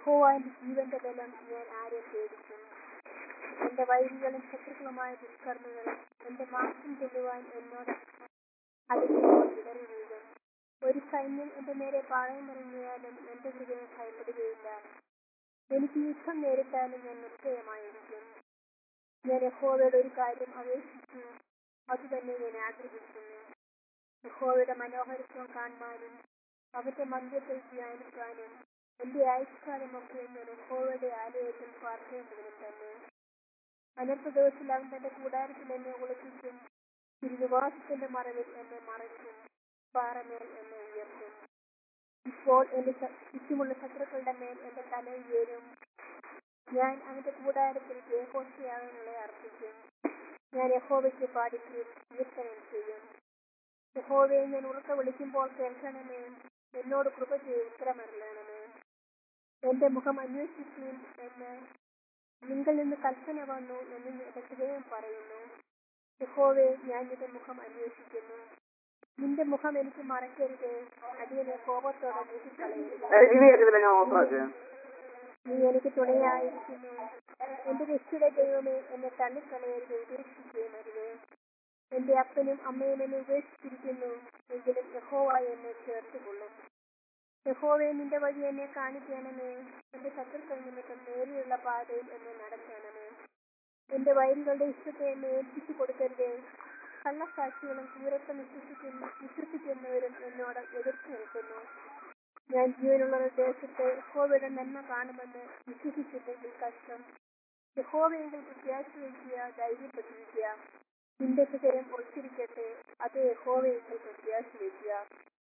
യഹോവ എന്റെ ജീവന്റെ ബലം ഞാൻ ആരെ പേടിക്കും എന്റെ വൈരികളും ശത്രുക്കളുമായ ദുഷ്കർമ്മികളും എന്റെ മാംസം ചെല്ലുവാൻ എന്നോട് അടുക്കുമ്പോൾ ഇടറി വീഴും ഒരു സൈന്യം എന്റെ നേരെ പാളയമിറങ്ങിയാലും എന്റെ ഹൃദയം ഭയപ്പെടുകയില്ല എനിക്ക് യുദ്ധം നേരിട്ടാലും ഞാൻ നിശ്ചയമായിരിക്കും ഞാൻ യഹോവയുടെ ഒരു കാര്യം അപേക്ഷിച്ചു അത് തന്നെ ഞാൻ ആഗ്രഹിക്കുന്നു യഹോവയുടെ മനോഹരത്വം കാണുവാനും അവന്റെ മന്ദിരത്തിൽ ധ്യാനിക്കാനും എന്റെ ആയുഷ്കാലമൊക്കെ ഞാൻ യഹോവയുടെ ആലയത്തിൽ പാർക്കേണ്ടതിനും തന്നെ അനർത്ഥ ദിവസത്തിൽ അവൻ തന്റെ കൂടാരത്തിൽ എന്നെ ഒളിപ്പിക്കും തിരുനിവാസത്തിന്റെ മറവിൽ എന്നെ മറയ്ക്കും പാറമേൽ എന്നെ ഉയർത്തും ഇപ്പോൾ എന്റെ ശ- ചുറ്റുമുള്ള ശത്രുക്കളുടെ മേൽ എന്റെ തല ഉയരും ഞാൻ അവന്റെ കൂടാരത്തിൽ ജയഘോഷയാഗങ്ങളെ അർപ്പിക്കും ഞാൻ യഹോവയ്ക്ക് പാടി കീർ- കീർത്തനം ചെയ്യും യഹോവയെ ഞാൻ ഉറക്ക വിളിക്കുമ്പോൾ കേൾക്കണമേ എന്നോട് കൃപ ചെയ്ത് ഉത്തരമരളണമേ എന്റെ മുഖം അന്വേഷിക്കുകയും എന്ന് നിങ്ങൾ നിന്ന് കൽപ്പന വന്നു എന്ന് എന്റെ ഹൃദയം പറയുന്നു യഹോവേ ഞാൻ നിന്റെ മുഖം അന്വേഷിക്കുന്നു നിന്റെ മുഖം എനിക്ക് മറക്കരുതേ അടിയനെ കോപത്തോടെ നീട്ടിക്കളയരുത് ഇനി കേൾക്കുന്നില്ല ഞാൻ ഓഫാക്കാം നീ എനിക്ക് തുണയായിരിക്കുന്നു എന്റെ രക്ഷിത ദൈവമേ എന്നെ തള്ളിക്കളയരുത് ഉപേക്ഷിക്കുകയും അരുത് എന്റെ അപ്പനും അമ്മയും എന്നെ ഉപേക്ഷിച്ചിരിക്കുന്നു എങ്കിലും യഹോവ എന്നെ ചേർത്തുകൊള്ളും യഹോവെ നിന്റെ വഴി എന്നെ കാണിക്കണമേ എന്റെ ശത്രുക്കൾ നിമിത്തം നേരിയുള്ള പാതയിൽ എന്നെ നടത്തണമേ എന്റെ വയലുകളുടെ ഇഷ്ടത്തെ എന്നെ ഏൽപ്പിച്ചു കൊടുക്കരുതേ കള്ളസാക്ഷികളും ക്രൂരത്വം വിശ്വസിക്കുന്ന വിശ്വസിക്കുന്നവരും എന്നോട് എതിർത്ത് നിൽക്കുന്നു ഞാൻ ജീവനുള്ള ദേശത്തെ യഹോവയുടെ നന്മ കാണുമെന്ന് വിശ്വസിച്ചില്ലെങ്കിൽ കഷ്ടം യഹോവയെങ്കിൽ പ്രത്യാശ വയ്ക്കുക ധൈര്യപ്പെട്ടിരിക്കുക നിന്റെ ഹൃദയം ഒളിച്ചിരിക്കട്ടെ അത് യഹോവയെങ്കിൽ പ്രത്യാശ വയ്ക്കുക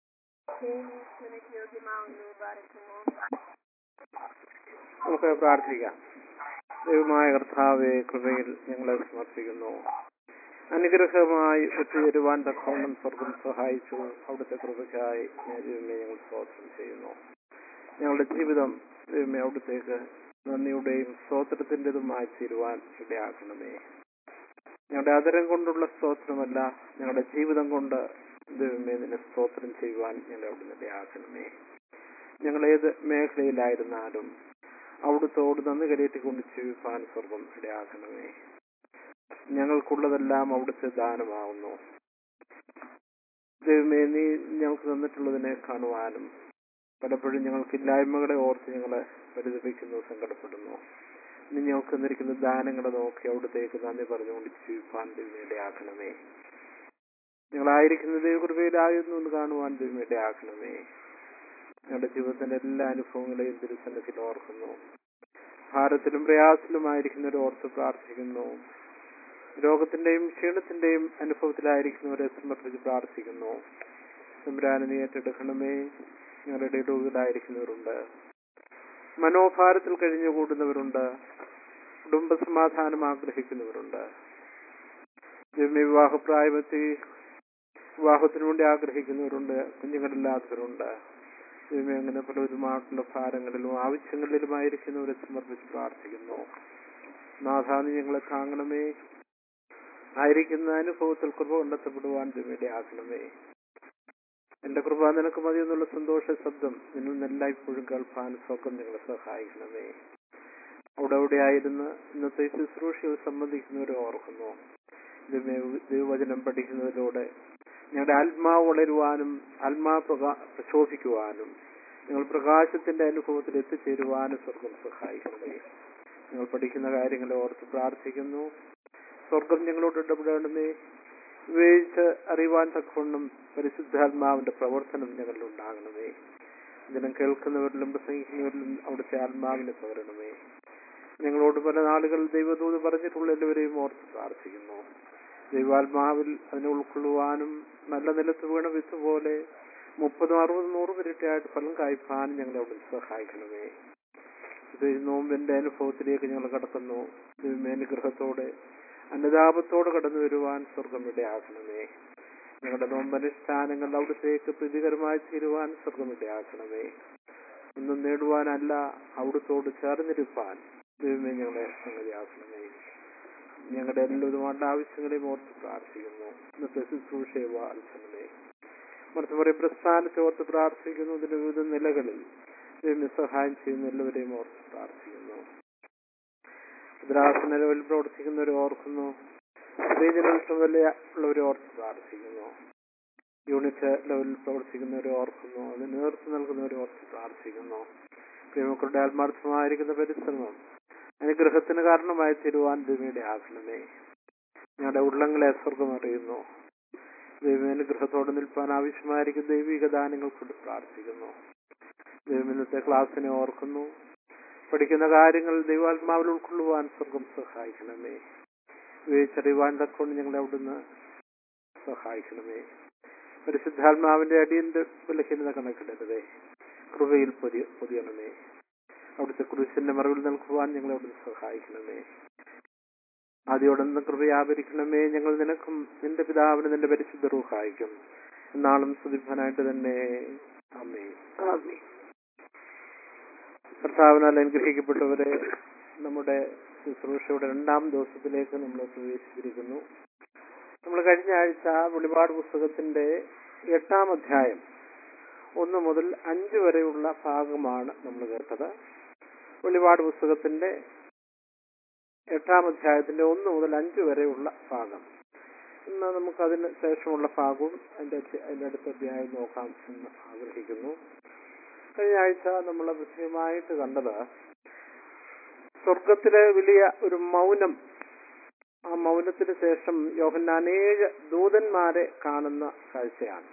യോഗ്യമാവുന്നു പാർക്കുമോ നമുക്ക് പ്രാർത്ഥിക്കാം ദൈവമായ കർത്താവെ കൃപയിൽ ഞങ്ങളെ സമർപ്പിക്കുന്നു അനുഗ്രഹമായി ഒത്തുചേരുവാൻ തക്കവണ്ണം സ്വർഗം സഹായിച്ചു അവിടുത്തെ കൃപയ്ക്കായി ഞാൻ ദൈവമേ ഞങ്ങൾ സ്തോത്രം ചെയ്യുന്നു ഞങ്ങളുടെ ജീവിതം ദൈവമേ അവിടുത്തേക്ക് നന്ദിയുടെയും സ്തോത്രത്തിൻ്റെതുമായി തീരുവാൻ ഇടയാക്കണമേ ഞങ്ങളുടെ അതരം കൊണ്ടുള്ള സ്തോത്രമല്ല ഞങ്ങളുടെ ജീവിതം കൊണ്ട് ദൈവമേ നിന്നെ സ്തോത്രം ചെയ്യുവാൻ ഞങ്ങളെ അവിടുന്ന് ഇടയാക്കണമേ ഞങ്ങൾ ഏത് മേഖലയിലായിരുന്നാലും അവിടുത്തോട് നന്ദി കരയേറ്റിക്കൊണ്ട് ജീവിപ്പാൻ സ്വർഗം ഇടയാക്കണമേ ഞങ്ങൾക്കുള്ളതെല്ലാം അവിടുത്തെ ദാനമാവുന്നു ദൈവമേ നീ ഞങ്ങൾക്ക് തന്നിട്ടുള്ളതിനെ കാണുവാനും പലപ്പോഴും ഞങ്ങൾക്ക് ഇല്ലായ്മകളെ ഓർത്ത് ഞങ്ങളെ പരിതപിക്കുന്നു സങ്കടപ്പെടുന്നു നീ ഞങ്ങൾക്ക് തന്നിരിക്കുന്ന ദാനങ്ങളെ നോക്കി അവിടത്തേക്ക് നന്ദി പറഞ്ഞുകൊണ്ട് ജീവിപ്പാൻ ദൈവമേ ഇടയാക്കണമേ ഞങ്ങളായിരിക്കുന്ന ദൈവകൃപയിലായിരുന്നു എന്ന് കാണുവാൻ ദൈവമേ ഇടയാക്കണമേ ഞങ്ങളുടെ ജീവിതത്തിന്റെ എല്ലാ അനുഭവങ്ങളെയും തിരുസന്നത്തിൽ ഓർക്കുന്നു ഭാരത്തിലും പ്രയാസത്തിലുമായിരിക്കുന്നവരെ ഓർത്ത് പ്രാർത്ഥിക്കുന്നു രോഗത്തിന്റെയും ക്ഷീണത്തിന്റെയും അനുഭവത്തിലായിരിക്കുന്നവരെ സമർപ്പിച്ച് പ്രാർത്ഥിക്കുന്നു തമ്പുരാനെ നീ ഏറ്റെടുക്കണമേ ഞങ്ങളുടെ രോഗികളായിരിക്കുന്നവരുണ്ട് മനോഭാരത്തിൽ കഴിഞ്ഞുകൂടുന്നവരുണ്ട് കുടുംബസമാധാനം ആഗ്രഹിക്കുന്നവരുണ്ട് ദൈവമേ വിവാഹപ്രായമെത്തി വിവാഹത്തിനു വേണ്ടി ആഗ്രഹിക്കുന്നവരുണ്ട് കുഞ്ഞുങ്ങളില്ലാത്തവരുണ്ട് ദൈവമേ അങ്ങനെ പലവിധമായിട്ടുള്ള ഭാരങ്ങളിലും ആവശ്യങ്ങളിലുമായിരിക്കുന്നവരെ സമർപ്പിച്ച് പ്രാർത്ഥിക്കുന്നു നാഥാനി ഞങ്ങളെ താങ്ങണമേ ആയിരിക്കുന്ന അനുഭവത്തിൽ കൃപ കണ്ടെത്തപ്പെടുവാൻ ദൈവയുടെ ആക്കണമേ എന്റെ കൃപ നിനക്ക് മതി എന്നുള്ള സന്തോഷ ശബ്ദം നിന്നിൽ നിന്നെല്ലാം ഇപ്പോഴും കേൾപ്പാൻ സ്വർഗം നിങ്ങളെ സഹായിക്കണമേ അവിടെ അവിടെ ആയിരുന്ന് ഇന്നത്തെ ശുശ്രൂഷയിൽ സംബന്ധിക്കുന്നവരെ ഓർക്കുന്നു ദൈവമേ, ദൈവവചനം പഠിക്കുന്നതിലൂടെ ഞങ്ങളുടെ ആത്മാവ് വളരുവാനും ആത്മാവ് പ്രകാ പ്രശോഭിക്കുവാനും ഞങ്ങൾ പ്രകാശത്തിന്റെ അനുഭവത്തിൽ എത്തിച്ചേരുവാനും സ്വർഗം സഹായിക്കണമേ ഞങ്ങൾ പഠിക്കുന്ന കാര്യങ്ങളെ ഓർത്ത് പ്രാർത്ഥിക്കുന്നു സ്വർഗം ഞങ്ങളോട് ഇടപെടണമേ ഉപയോഗിച്ച് അറിയുവാൻ തക്കവണ്ണം പരിശുദ്ധാത്മാവിന്റെ പ്രവർത്തനം ഞങ്ങളിൽ ഉണ്ടാകണമേ ജനം കേൾക്കുന്നവരിലും പ്രസംഗിക്കുന്നവരിലും അവിടുത്തെ ആത്മാവിനെ പകരണമേ ഞങ്ങളോട് പല നാളുകൾ ദൈവദൂത് പറഞ്ഞിട്ടുള്ള എല്ലാവരെയും ഓർത്ത് പ്രാർത്ഥിക്കുന്നു ദൈവാത്മാവിൽ അതിനെ ഉൾക്കൊള്ളുവാനും നല്ല നിലത്ത് വീണ വിത്ത് പോലെ മുപ്പതും അറുപതും നൂറ് ഇരട്ടിയായിട്ട് ഫലം കായ്പാനും ഞങ്ങളെ അവിടെ സഹായിക്കണമേ ഇത് ഈ നോമ്പിന്റെ അനുഭവത്തിലേക്ക് ഞങ്ങൾ കടക്കുന്നു ദൈവമേ അനുഗ്രഹത്തോടെ അനുതാപത്തോടെ കടന്നു വരുവാൻ സ്വർഗം ഇടയാക്കണമേ ഞങ്ങളുടെ നോമ്പനുഷ്ഠാനങ്ങൾ അവിടത്തേക്ക് പ്രീതികരമായി തീരുവാൻ സ്വർഗം ഇടയാക്കണമേ ഒന്നും നേടുവാനല്ല അവിടത്തോട് ചേർന്നിരിപ്പാൻ ദൈവമേ ഞങ്ങളെ സംഗതിയാക്കണമേ ഞങ്ങളുടെ എല്ലാവിധമായിട്ട് ആവശ്യങ്ങളെയും ഓർത്ത് പ്രാർത്ഥിക്കുന്നു ഇന്നത്തെ ശുശ്രൂഷയെ വാത്സണമേ മറിച്ച് പറയും പ്രസ്ഥാനത്തെ ഓർത്ത് പ്രാർത്ഥിക്കുന്നു ഇതിന്റെ വിവിധ നിലകളിൽ ദൈവമേ സഹായം ചെയ്യുന്ന എല്ലാവരെയും ഓർത്ത് പ്രാർത്ഥിക്കുന്നു ഭദ്രാസന ലെവലിൽ പ്രവർത്തിക്കുന്നവരെ ഓർക്കുന്നു റീജിയണൽ ലെവലിൽ ഉള്ളവരെ ഓർത്ത് പ്രാർത്ഥിക്കുന്നു യൂണിറ്റ് ലെവലിൽ പ്രവർത്തിക്കുന്നവരെ ഓർക്കുന്നു അതിന് നേതൃത്വം നൽകുന്നവരെ ഓർത്ത് പ്രാർത്ഥിക്കുന്നു പ്രിയമക്കളുടെ ആത്മാർത്ഥമായിരിക്കുന്ന പരിശ്രമം അനുഗ്രഹത്തിന് കാരണമായി തീരുവാൻ ദൈവയുടെ ആക്കണമേ ഞങ്ങളുടെ ഉള്ളങ്ങളെ സ്വർഗം അറിയുന്നു ദൈവം അനുഗ്രഹത്തോടെ നിൽപ്പാൻ ആവശ്യമായിരിക്കും ദൈവിക ദാനങ്ങൾ കൊണ്ട് പ്രാർത്ഥിക്കുന്നു ദൈവം ഇന്നത്തെ ക്ലാസ്സിനെ ഓർക്കുന്നു പഠിക്കുന്ന കാര്യങ്ങൾ ദൈവാത്മാവിൽ ഉൾക്കൊള്ളുവാൻ സ്വർഗം സഹായിക്കണമേ വിവേചറിയുവാൻ തക്കൊണ്ട് ഞങ്ങളെ അവിടുന്ന് സഹായിക്കണമേ പരിശുദ്ധാത്മാവിന്റെ അടിയന്റെ ബലഹീനത കണക്കിടരുതേ കൃപയിൽ പൊതി പൊതിയണമേ അവിടുത്തെ കുരിശിന്റെ മറവിൽ നിൽക്കുവാൻ ഞങ്ങളെ അവിടുന്ന് സഹായിക്കണമേ ആദ്യോടൊന്ന് കൃപയാപരിക്കണമേ ഞങ്ങൾ നിനക്കും നിന്റെ പിതാവിന് നിന്റെ പരിശുദ്ധ റൂഹായിക്കും എന്നാളും സുദീപനായിട്ട് തന്നെ അമ്മേ ആമേ കർത്താവിനാൽ അനുഗ്രഹിക്കപ്പെട്ടവരെ നമ്മുടെ ശുശ്രൂഷയുടെ രണ്ടാം ദിവസത്തിലേക്ക് നമ്മൾ പ്രവേശിച്ചിരിക്കുന്നു നമ്മൾ കഴിഞ്ഞ ആഴ്ച വെളിപാട് പുസ്തകത്തിന്റെ എട്ടാം അധ്യായം ഒന്ന് മുതൽ അഞ്ച് വരെയുള്ള ഭാഗമാണ് നമ്മൾ കേട്ടത് വെളിപാട് പുസ്തകത്തിന്റെ എട്ടാം അധ്യായത്തിന്റെ ഒന്ന് മുതൽ അഞ്ച് വരെയുള്ള ഭാഗം ഇന്ന് നമുക്ക് അതിന് ശേഷമുള്ള ഭാഗവും അതിന്റെ അതിന്റെ അടുത്ത അധ്യായം നോക്കാം എന്ന് ആഗ്രഹിക്കുന്നു കഴിഞ്ഞ ആഴ്ച നമ്മൾ വിഷയമായിട്ട് കണ്ടത് സ്വർഗത്തിലെ വലിയ ഒരു മൗനം ആ മൗനത്തിന് ശേഷം യോഹന്നാൻ ഏഴ് ദൂതന്മാരെ കാണുന്ന കാഴ്ചയാണ്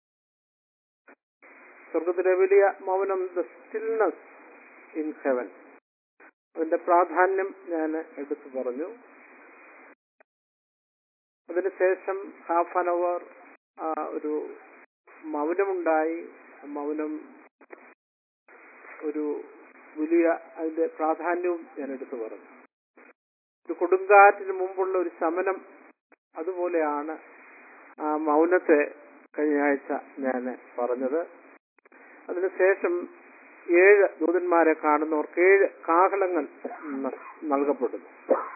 സ്വർഗത്തിലെ വലിയ മൗനം ദ സ്റ്റിൽനെസ് ഇൻ ഹെവൻ അതിന്റെ പ്രാധാന്യം ഞാൻ എടുത്തു പറഞ്ഞു അതിനുശേഷം ഹാഫ് ആൻ അവർ ഒരു മൗനമുണ്ടായി മൗനം ഒരു വലിയ അതിന്റെ പ്രാധാന്യവും ഞാൻ എടുത്തു പറഞ്ഞു ഒരു കൊടുങ്കാറ്റിന് മുമ്പുള്ള ഒരു ശമനം അതുപോലെയാണ് ആ മൗനത്തെ കഴിഞ്ഞ ആഴ്ച ഞാൻ പറഞ്ഞത് അതിനുശേഷം ഏഴ് ദൂതന്മാരെ കാണുന്നവർക്ക് ഏഴ് കാഹളങ്ങൾ നൽകപ്പെടുന്നു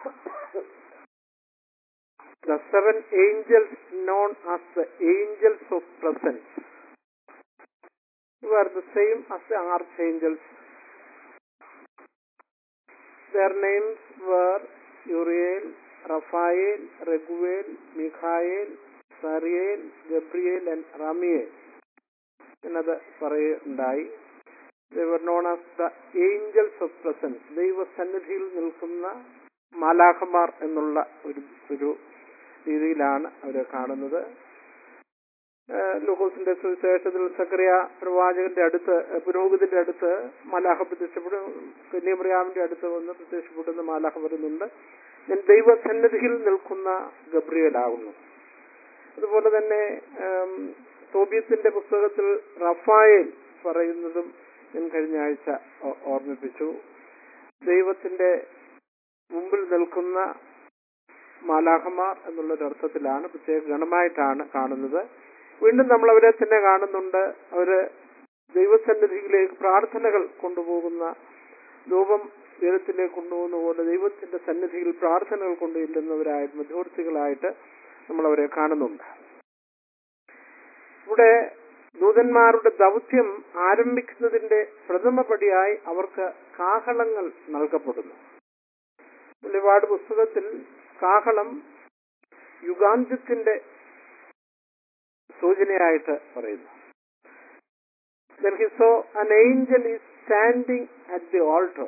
The seven angels known as the angels of presence were the same as the archangels. Their names were Uriel, Raphael, Reguel, Michael, Sariel, Gabriel and Ramiel. എന്നത് പറയുണ്ടായി they were known as the angels of presence ദൈവസന്നിധിയിൽ നിൽക്കുന്ന മാലാഖമാർ എന്നുള്ള ഒരു ഒരു രീതിയിലാണ് അവരെ കാണുന്നത് ലൂക്കോസിന്റെ സുവിശേഷത്തിൽ സക്രിയ പ്രവാചകന്റെ അടുത്ത് പുരോഹിതന്റെ അടുത്ത് മാലാഖ പ്രത്യക്ഷപ്പെടും കന്യാമറിയാമിന്റെ അടുത്ത് വന്ന് പ്രത്യക്ഷപ്പെടുന്ന മാലാഖ വരുന്നുണ്ട് ഞാൻ ദൈവസന്നിധിയിൽ നിൽക്കുന്ന ഗബ്രിയലാകുന്നു അതുപോലെ തന്നെ തോബിയത്തിന്റെ പുസ്തകത്തിൽ റഫായേൽ പറയുന്നതും ഞാൻ കഴിഞ്ഞ ആഴ്ച ഓർമ്മിപ്പിച്ചു ദൈവത്തിന്റെ മുമ്പിൽ നിൽക്കുന്ന മാലാഹമാർ എന്നുള്ളൊരർത്ഥത്തിലാണ് പ്രത്യേക ഗണമായിട്ടാണ് കാണുന്നത് വീണ്ടും നമ്മൾ അവരെ തന്നെ കാണുന്നുണ്ട് അവര് ദൈവസന്നിധിയിലേക്ക് പ്രാർത്ഥനകൾ കൊണ്ടുപോകുന്ന ധൂപം ദൈവത്തിലേക്ക് കൊണ്ടുപോകുന്ന പോലെ ദൈവത്തിന്റെ സന്നിധിയിൽ പ്രാർത്ഥനകൾ കൊണ്ടുചെല്ലുന്നവരായിട്ട് മധ്യവർത്തികളായിട്ട് നമ്മൾ അവരെ കാണുന്നുണ്ട് ഇവിടെ ദൂതന്മാരുടെ ദൗത്യം ആരംഭിക്കുന്നതിന്റെ പ്രഥമപടിയായി അവർക്ക് കാഹളങ്ങൾ നൽകപ്പെടുന്നു വെളിപാട് പുസ്തകത്തിൽ കാഹളം യുഗാന്ത്യത്തിന്റെ സൂചനയായിട്ട് പറയുന്നു Then he saw an angel is standing at the altar.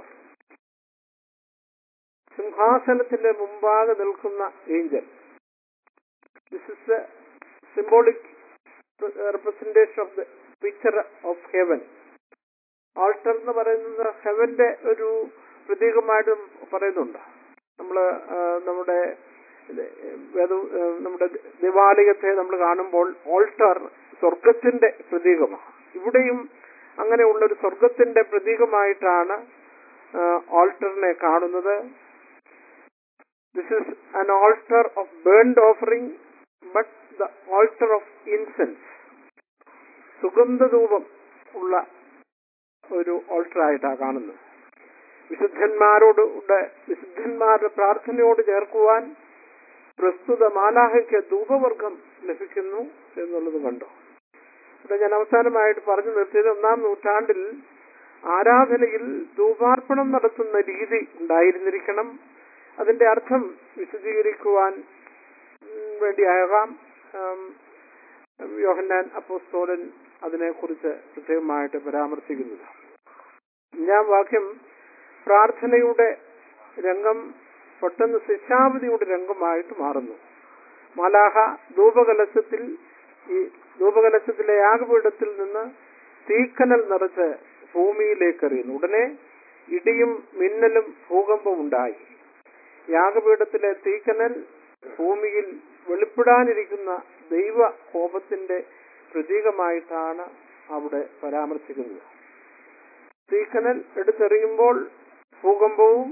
സിംഹാസനത്തിന്റെ മുമ്പാകെ നിൽക്കുന്ന angel this is the symbolic representation of the picture of heaven altar എന്ന് പറയുന്നത് ഹെവന്റെ ഒരു പ്രതീകമായിട്ട് പറയുന്നുണ്ട് നമ്മൾ നമ്മുടെ വേദ നമ്മുടെ ദിവാലയത്തെ നമ്മൾ കാണുമ്പോൾ ഓൾട്ടർ സ്വർഗത്തിന്റെ പ്രതീകമാണ് ഇവിടെയും അങ്ങനെയുള്ള ഒരു സ്വർഗത്തിന്റെ പ്രതീകമായിട്ടാണ് ഓൾട്ടറിനെ കാണുന്നത് this is an altar of burned offering but the altar of incense സുഗന്ധധൂപം ഉള്ള ഒരു ഓൾട്ടറായിട്ടാണ് കാണുന്നത് വിശുദ്ധന്മാരോട് വിശുദ്ധന്മാരുടെ പ്രാർത്ഥനയോട് ചേർക്കുവാൻ പ്രസ്തുത മാലാഹയ്ക്ക് ധൂപവർഗം ലഭിക്കുന്നു എന്നുള്ളത് കണ്ടു ഇവിടെ ഞാൻ അവസാനമായിട്ട് പറഞ്ഞു നിർത്തിയത് ഒന്നാം നൂറ്റാണ്ടിൽ ആരാധനയിൽ ധൂപാർപ്പണം നടത്തുന്ന രീതി ഉണ്ടായിരുന്നിരിക്കണം അതിന്റെ അർത്ഥം വിശദീകരിക്കുവാൻ ഉം, വേണ്ടിയാകാം ഉം, യോഹന്നാൻ അപ്പോസ്തോലൻ അതിനെക്കുറിച്ച് പ്രത്യേകമായിട്ട് പരാമർശിക്കുന്നത് ഞാൻ വാക്യം പ്രാർത്ഥനയുടെ രംഗം പെട്ടെന്ന് ശിക്ഷാവധിയുടെ രംഗമായിട്ട് മാറുന്നു മാലാഹ ധൂപകലശത്തിൽ ഈ ധൂപകലശത്തിലെ യാഗപീഠത്തിൽ നിന്ന് തീക്കനൽ നിറച്ച് ഭൂമിയിലേക്ക് എറിയുന്നു ഉടനെ ഇടിയും മിന്നലും ഭൂകമ്പവും ഉണ്ടായി യാഗപീഠത്തിലെ തീക്കനൽ ഭൂമിയിൽ വെളിപ്പെടാനിരിക്കുന്ന ദൈവ കോപത്തിന്റെ പ്രതീകമായിട്ടാണ് അവിടെ പരാമർശിക്കുന്നത് തീക്കനൽ എടുത്തെറിയുമ്പോൾ ഭൂകമ്പവും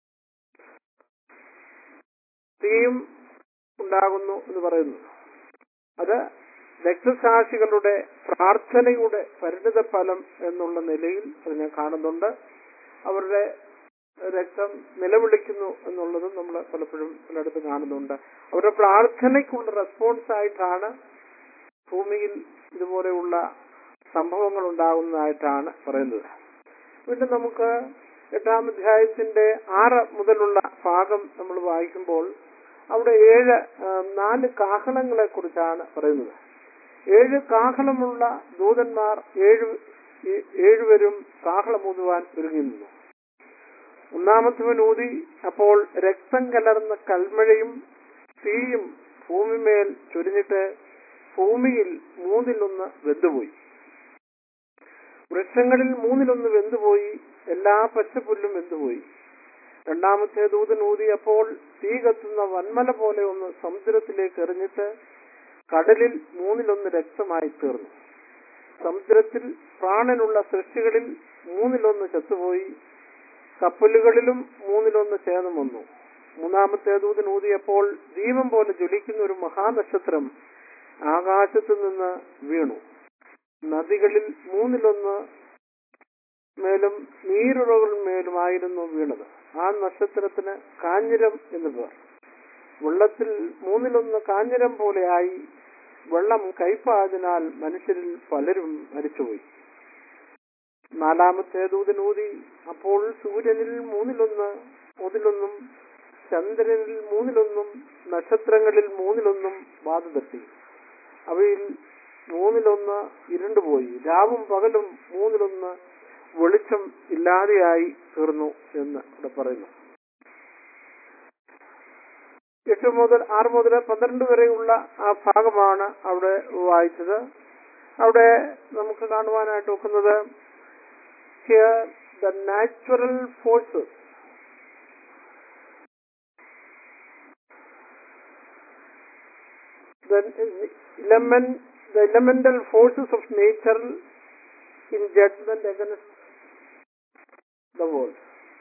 തീയും ഉണ്ടാകുന്നു എന്ന് പറയുന്നു അത് രക്തസാക്ഷികളുടെ പ്രാർത്ഥനയുടെ പരിണിത ഫലം എന്നുള്ള നിലയിൽ അതിനെ കാണുന്നുണ്ട് അവരുടെ രക്തം നിലവിളിക്കുന്നു എന്നുള്ളതും നമ്മൾ പലപ്പോഴും പലയിടത്ത് കാണുന്നുണ്ട് അവരുടെ പ്രാർത്ഥനയ്ക്കുള്ള റെസ്പോൺസ് ആയിട്ടാണ് ഭൂമിയിൽ ഇതുപോലെയുള്ള സംഭവങ്ങൾ ഉണ്ടാകുന്നതായിട്ടാണ് പറയുന്നത് വീണ്ടും നമുക്ക് എട്ടാം അധ്യായത്തിന്റെ ആറ് മുതലുള്ള ഭാഗം നമ്മൾ വായിക്കുമ്പോൾ അവിടെ ഏഴ് ആ, നാല് കാഹളങ്ങളെ കുറിച്ചാണ് പറയുന്നത് ഏഴ് കാഹളമുള്ള ദൂതന്മാർ ഏഴ് ഏ- ഏഴുപേരും കാഹളമൂതുവാൻ ഒരുങ്ങി നിന്നു ഒന്നാമത്തവൻ ഊതി അപ്പോൾ രക്തം കലർന്ന കൽമഴയും തീയും ഭൂമിമേൽ ചൊരിഞ്ഞിട്ട് ഭൂമിയിൽ മൂന്നിലൊന്ന് വെന്തുപോയി വൃക്ഷങ്ങളിൽ മൂന്നിലൊന്ന് വെന്തുപോയി എല്ലാ പച്ചപ്പുല്ലും വെന്തുപോയി രണ്ടാമത്തെ ദൂതൻ ഊതിയപ്പോൾ തീ കത്തുന്ന വന്മല പോലെ ഒന്ന് സമുദ്രത്തിലേക്ക് എറിഞ്ഞിട്ട് കടലിൽ മൂന്നിലൊന്ന് രക്തമായി തീർന്നു സമുദ്രത്തിൽ പ്രാണനുള്ള സൃഷ്ടികളിൽ മൂന്നിലൊന്ന് ചത്തുപോയി കപ്പലുകളിലും മൂന്നിലൊന്ന് ഛേദം വന്നു മൂന്നാമത്തെ ദൂതൻ ഊതിയപ്പോൾ ദീപം പോലെ ജ്വലിക്കുന്ന ഒരു മഹാനക്ഷത്രം ആകാശത്തു നിന്ന് വീണു നദികളിൽ മൂന്നിലൊന്ന് മേലും നീരുറകളിന്മേലുമായിരുന്നു വീണത് ആ നക്ഷത്രത്തിന് കാഞ്ഞിരം എന്ന് പേർ വെള്ളത്തിൽ മൂന്നിലൊന്ന് കാഞ്ഞിരം പോലെയായി വെള്ളം കൈപ്പായതിനാൽ മനുഷ്യരിൽ പലരും മരിച്ചുപോയി നാലാമത്തെ ദൂതനൂതി അപ്പോൾ സൂര്യനിൽ മൂന്നിലൊന്ന് ഒന്നിലൊന്നും ചന്ദ്രനിൽ മൂന്നിലൊന്നും നക്ഷത്രങ്ങളിൽ മൂന്നിലൊന്നും ബാധ തട്ടി അവയിൽ മൂന്നിലൊന്ന് ഇരുണ്ടുപോയി രാവും പകലും മൂന്നിലൊന്ന് വെളിച്ചം ഇല്ലാതെയായി തീർന്നു എന്ന് ഇവിടെ പറയുന്നു എട്ട് മുതൽ ആറ് മുതൽ പന്ത്രണ്ട് വരെയുള്ള ആ ഭാഗമാണ് അവിടെ വായിച്ചത് അവിടെ നമുക്ക് കാണുവാനായിട്ട് ഒക്കുന്നത് here the natural forces the element, the elemental forces of nature in judgment against the world.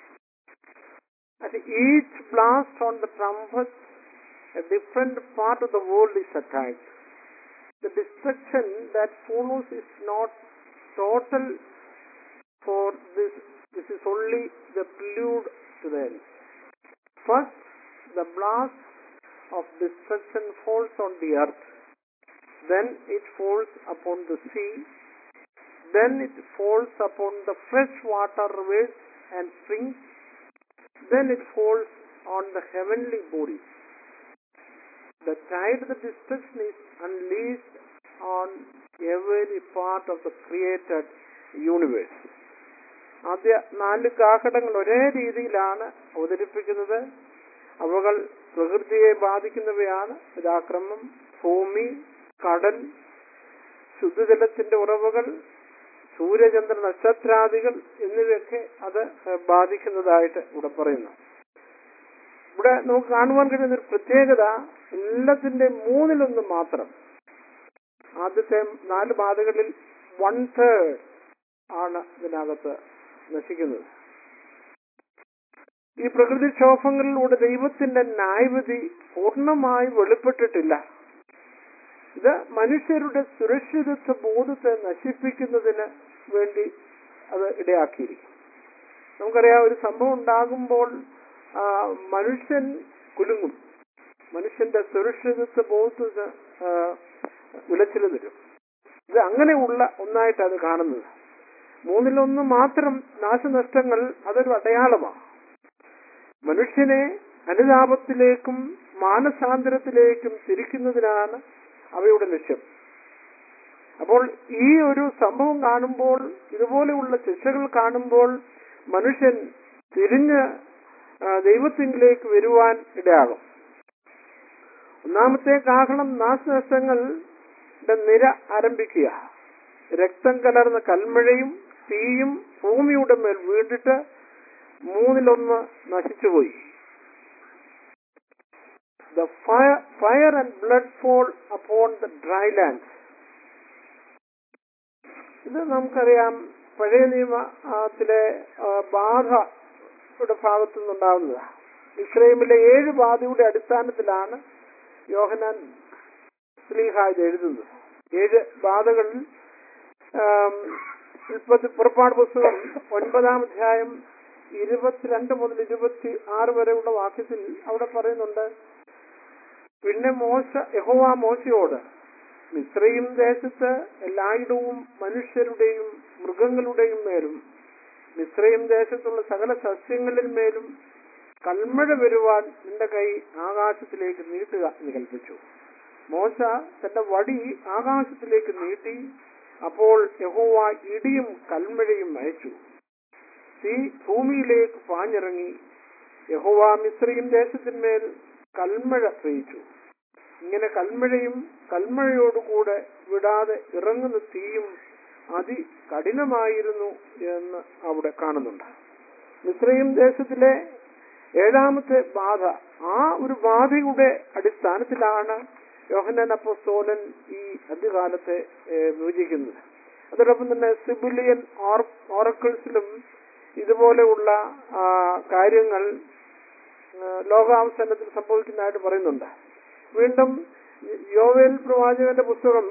At each blast on the trumpet, a different part of the world is attacked. The destruction that follows is not total, for this, this is only the prelude to the end. First, the blast of destruction falls on the earth, then it falls upon the sea, then it falls upon the fresh water rivers and springs, then it falls on the heavenly bodies. The tide of the destruction is unleashed on every part of the created universe. ആദ്യ നാല് കാക്കടങ്ങൾ ഒരേ രീതിയിലാണ് അവതരിപ്പിക്കുന്നത് അവകൾ പ്രകൃതിയെ ബാധിക്കുന്നവയാണ് ഇതാക്രമം ഭൂമി കടൽ ശുദ്ധജലത്തിന്റെ ഉറവകൾ സൂര്യചന്ദ്ര നക്ഷത്രാദികൾ എന്നിവയൊക്കെ അത് ബാധിക്കുന്നതായിട്ട് ഇവിടെ പറയുന്നു ഇവിടെ നമുക്ക് കാണുവാൻ കഴിയുന്ന ഒരു പ്രത്യേകത എല്ലാത്തിന്റെ മൂന്നിലൊന്ന് മാത്രം ആദ്യത്തെ നാല് ബാധകളിൽ വൺ തേർഡ് ആണ് ഇതിനകത്ത് നശിക്കുന്നത് ഈ പ്രകൃതിക്ഷോഭങ്ങളിലൂടെ ദൈവത്തിന്റെ ന്യായവിധി പൂർണ്ണമായി വെളിപ്പെട്ടിട്ടില്ല ഇത് മനുഷ്യരുടെ സുരക്ഷിതത്വ ബോധത്തെ നശിപ്പിക്കുന്നതിന് വേണ്ടി അത് ഇടയാക്കിയിരിക്കും നമുക്കറിയാം ഒരു സംഭവം ഉണ്ടാകുമ്പോൾ ആ, മനുഷ്യൻ കുലുങ്ങും മനുഷ്യന്റെ സുരക്ഷിതത്വ ബോധത്തിന് ഉലച്ചിൽ തരും ഇത് അങ്ങനെയുള്ള ഒന്നായിട്ടാണ് കാണുന്നത് മൂന്നിലൊന്ന് മാത്രം നാശനഷ്ടങ്ങൾ അതൊരു അടയാളമാണ് മനുഷ്യനെ അനുതാപത്തിലേക്കും മാനസാന്തരത്തിലേക്കും തിരിക്കുന്നതിനാണ് അവയുടെ ലക്ഷ്യം അപ്പോൾ ഈ ഒരു സംഭവം കാണുമ്പോൾ ഇതുപോലെയുള്ള ശിക്ഷകൾ കാണുമ്പോൾ മനുഷ്യൻ തിരിഞ്ഞ് ആ, ദൈവത്തിങ്കിലേക്ക് വരുവാൻ ഇടയാകും ഒന്നാമത്തെ കാഹളം നാശനഷ്ടങ്ങളുടെ നിര ആരംഭിക്കുക രക്തം കലർന്ന കൽമഴയും തീയും ഭൂമിയുടെ മേൽ വീണ്ടിട്ട് മൂന്നിലൊന്ന് നശിച്ചുപോയി the fire fire and blood fall upon the dry land ഇത് നമുക്കറിയാം പഴയ നിയമത്തിലെ ആ, ബാധയുടെ ഭാഗത്തു നിന്നുണ്ടാകുന്നതാണ് ഇസ്രയേമിലെ ഏഴ് ബാധയുടെ അടിസ്ഥാനത്തിലാണ് യോഹനാൻ സ്ലീഹ ഇത് എഴുതുന്നത് ഏഴ് ബാധകളിൽ ആം, ഉൽപ്പത്തി പുറപ്പാട് പുസ്തകം ഒൻപതാം അധ്യായം ഇരുപത്തിരണ്ട് മുതൽ ഇരുപത്തി ആറ് വരെയുള്ള വാക്യത്തിൽ അവിടെ പറയുന്നുണ്ട് പിന്നെ മോശ യഹോവ മോശയോട് മിശ്രയും ദേശത്ത് എല്ലായിടവും മനുഷ്യരുടെയും മൃഗങ്ങളുടെയും മേലും മിശ്രയും ദേശത്തുള്ള സകല സസ്യങ്ങളിൽ മേലും കൽമഴ വരുവാൻ നിന്റെ കൈ ആകാശത്തിലേക്ക് നീട്ടുക എന്ന് കൽപ്പിച്ചു മോശ തന്റെ വടി ആകാശത്തിലേക്ക് നീട്ടി അപ്പോൾ യഹോവ ഇടിയും കൽമഴയും അയച്ചു തീ ഭൂമിയിലേക്ക് പാഞ്ഞിറങ്ങി യഹോവ മിശ്രയും ദേശത്തിന്മേൽ കൽമഴ പെയ്ച്ചു ഇങ്ങനെ കൽമഴയും കൽമഴയോടുകൂടെ വിടാതെ ഇറങ്ങുന്ന തീയും അതികഠിനമായിരുന്നു എന്ന് അവിടെ കാണുന്നുണ്ട് മിശ്രയും ദേശത്തിലെ ഏഴാമത്തെ ബാധ ആ ഒരു ബാധയുടെ അടിസ്ഥാനത്തിലാണ് യോഹന്നാൻ അപ്പോസ്തോലൻ ഈ അന്ത്യകാലത്തെ ഏഹ്, വിഭജിക്കുന്നത് അതോടൊപ്പം തന്നെ സിബിലിയൻ ഓറക്കിൾസിലും ഇതുപോലെയുള്ള ആ, കാര്യങ്ങൾ ആ, ലോകാവസാനത്തിൽ സംഭവിക്കുന്നതായിട്ട് പറയുന്നുണ്ട് വീണ്ടും യോവേൽ പ്രവാചകന്റെ പുസ്തകം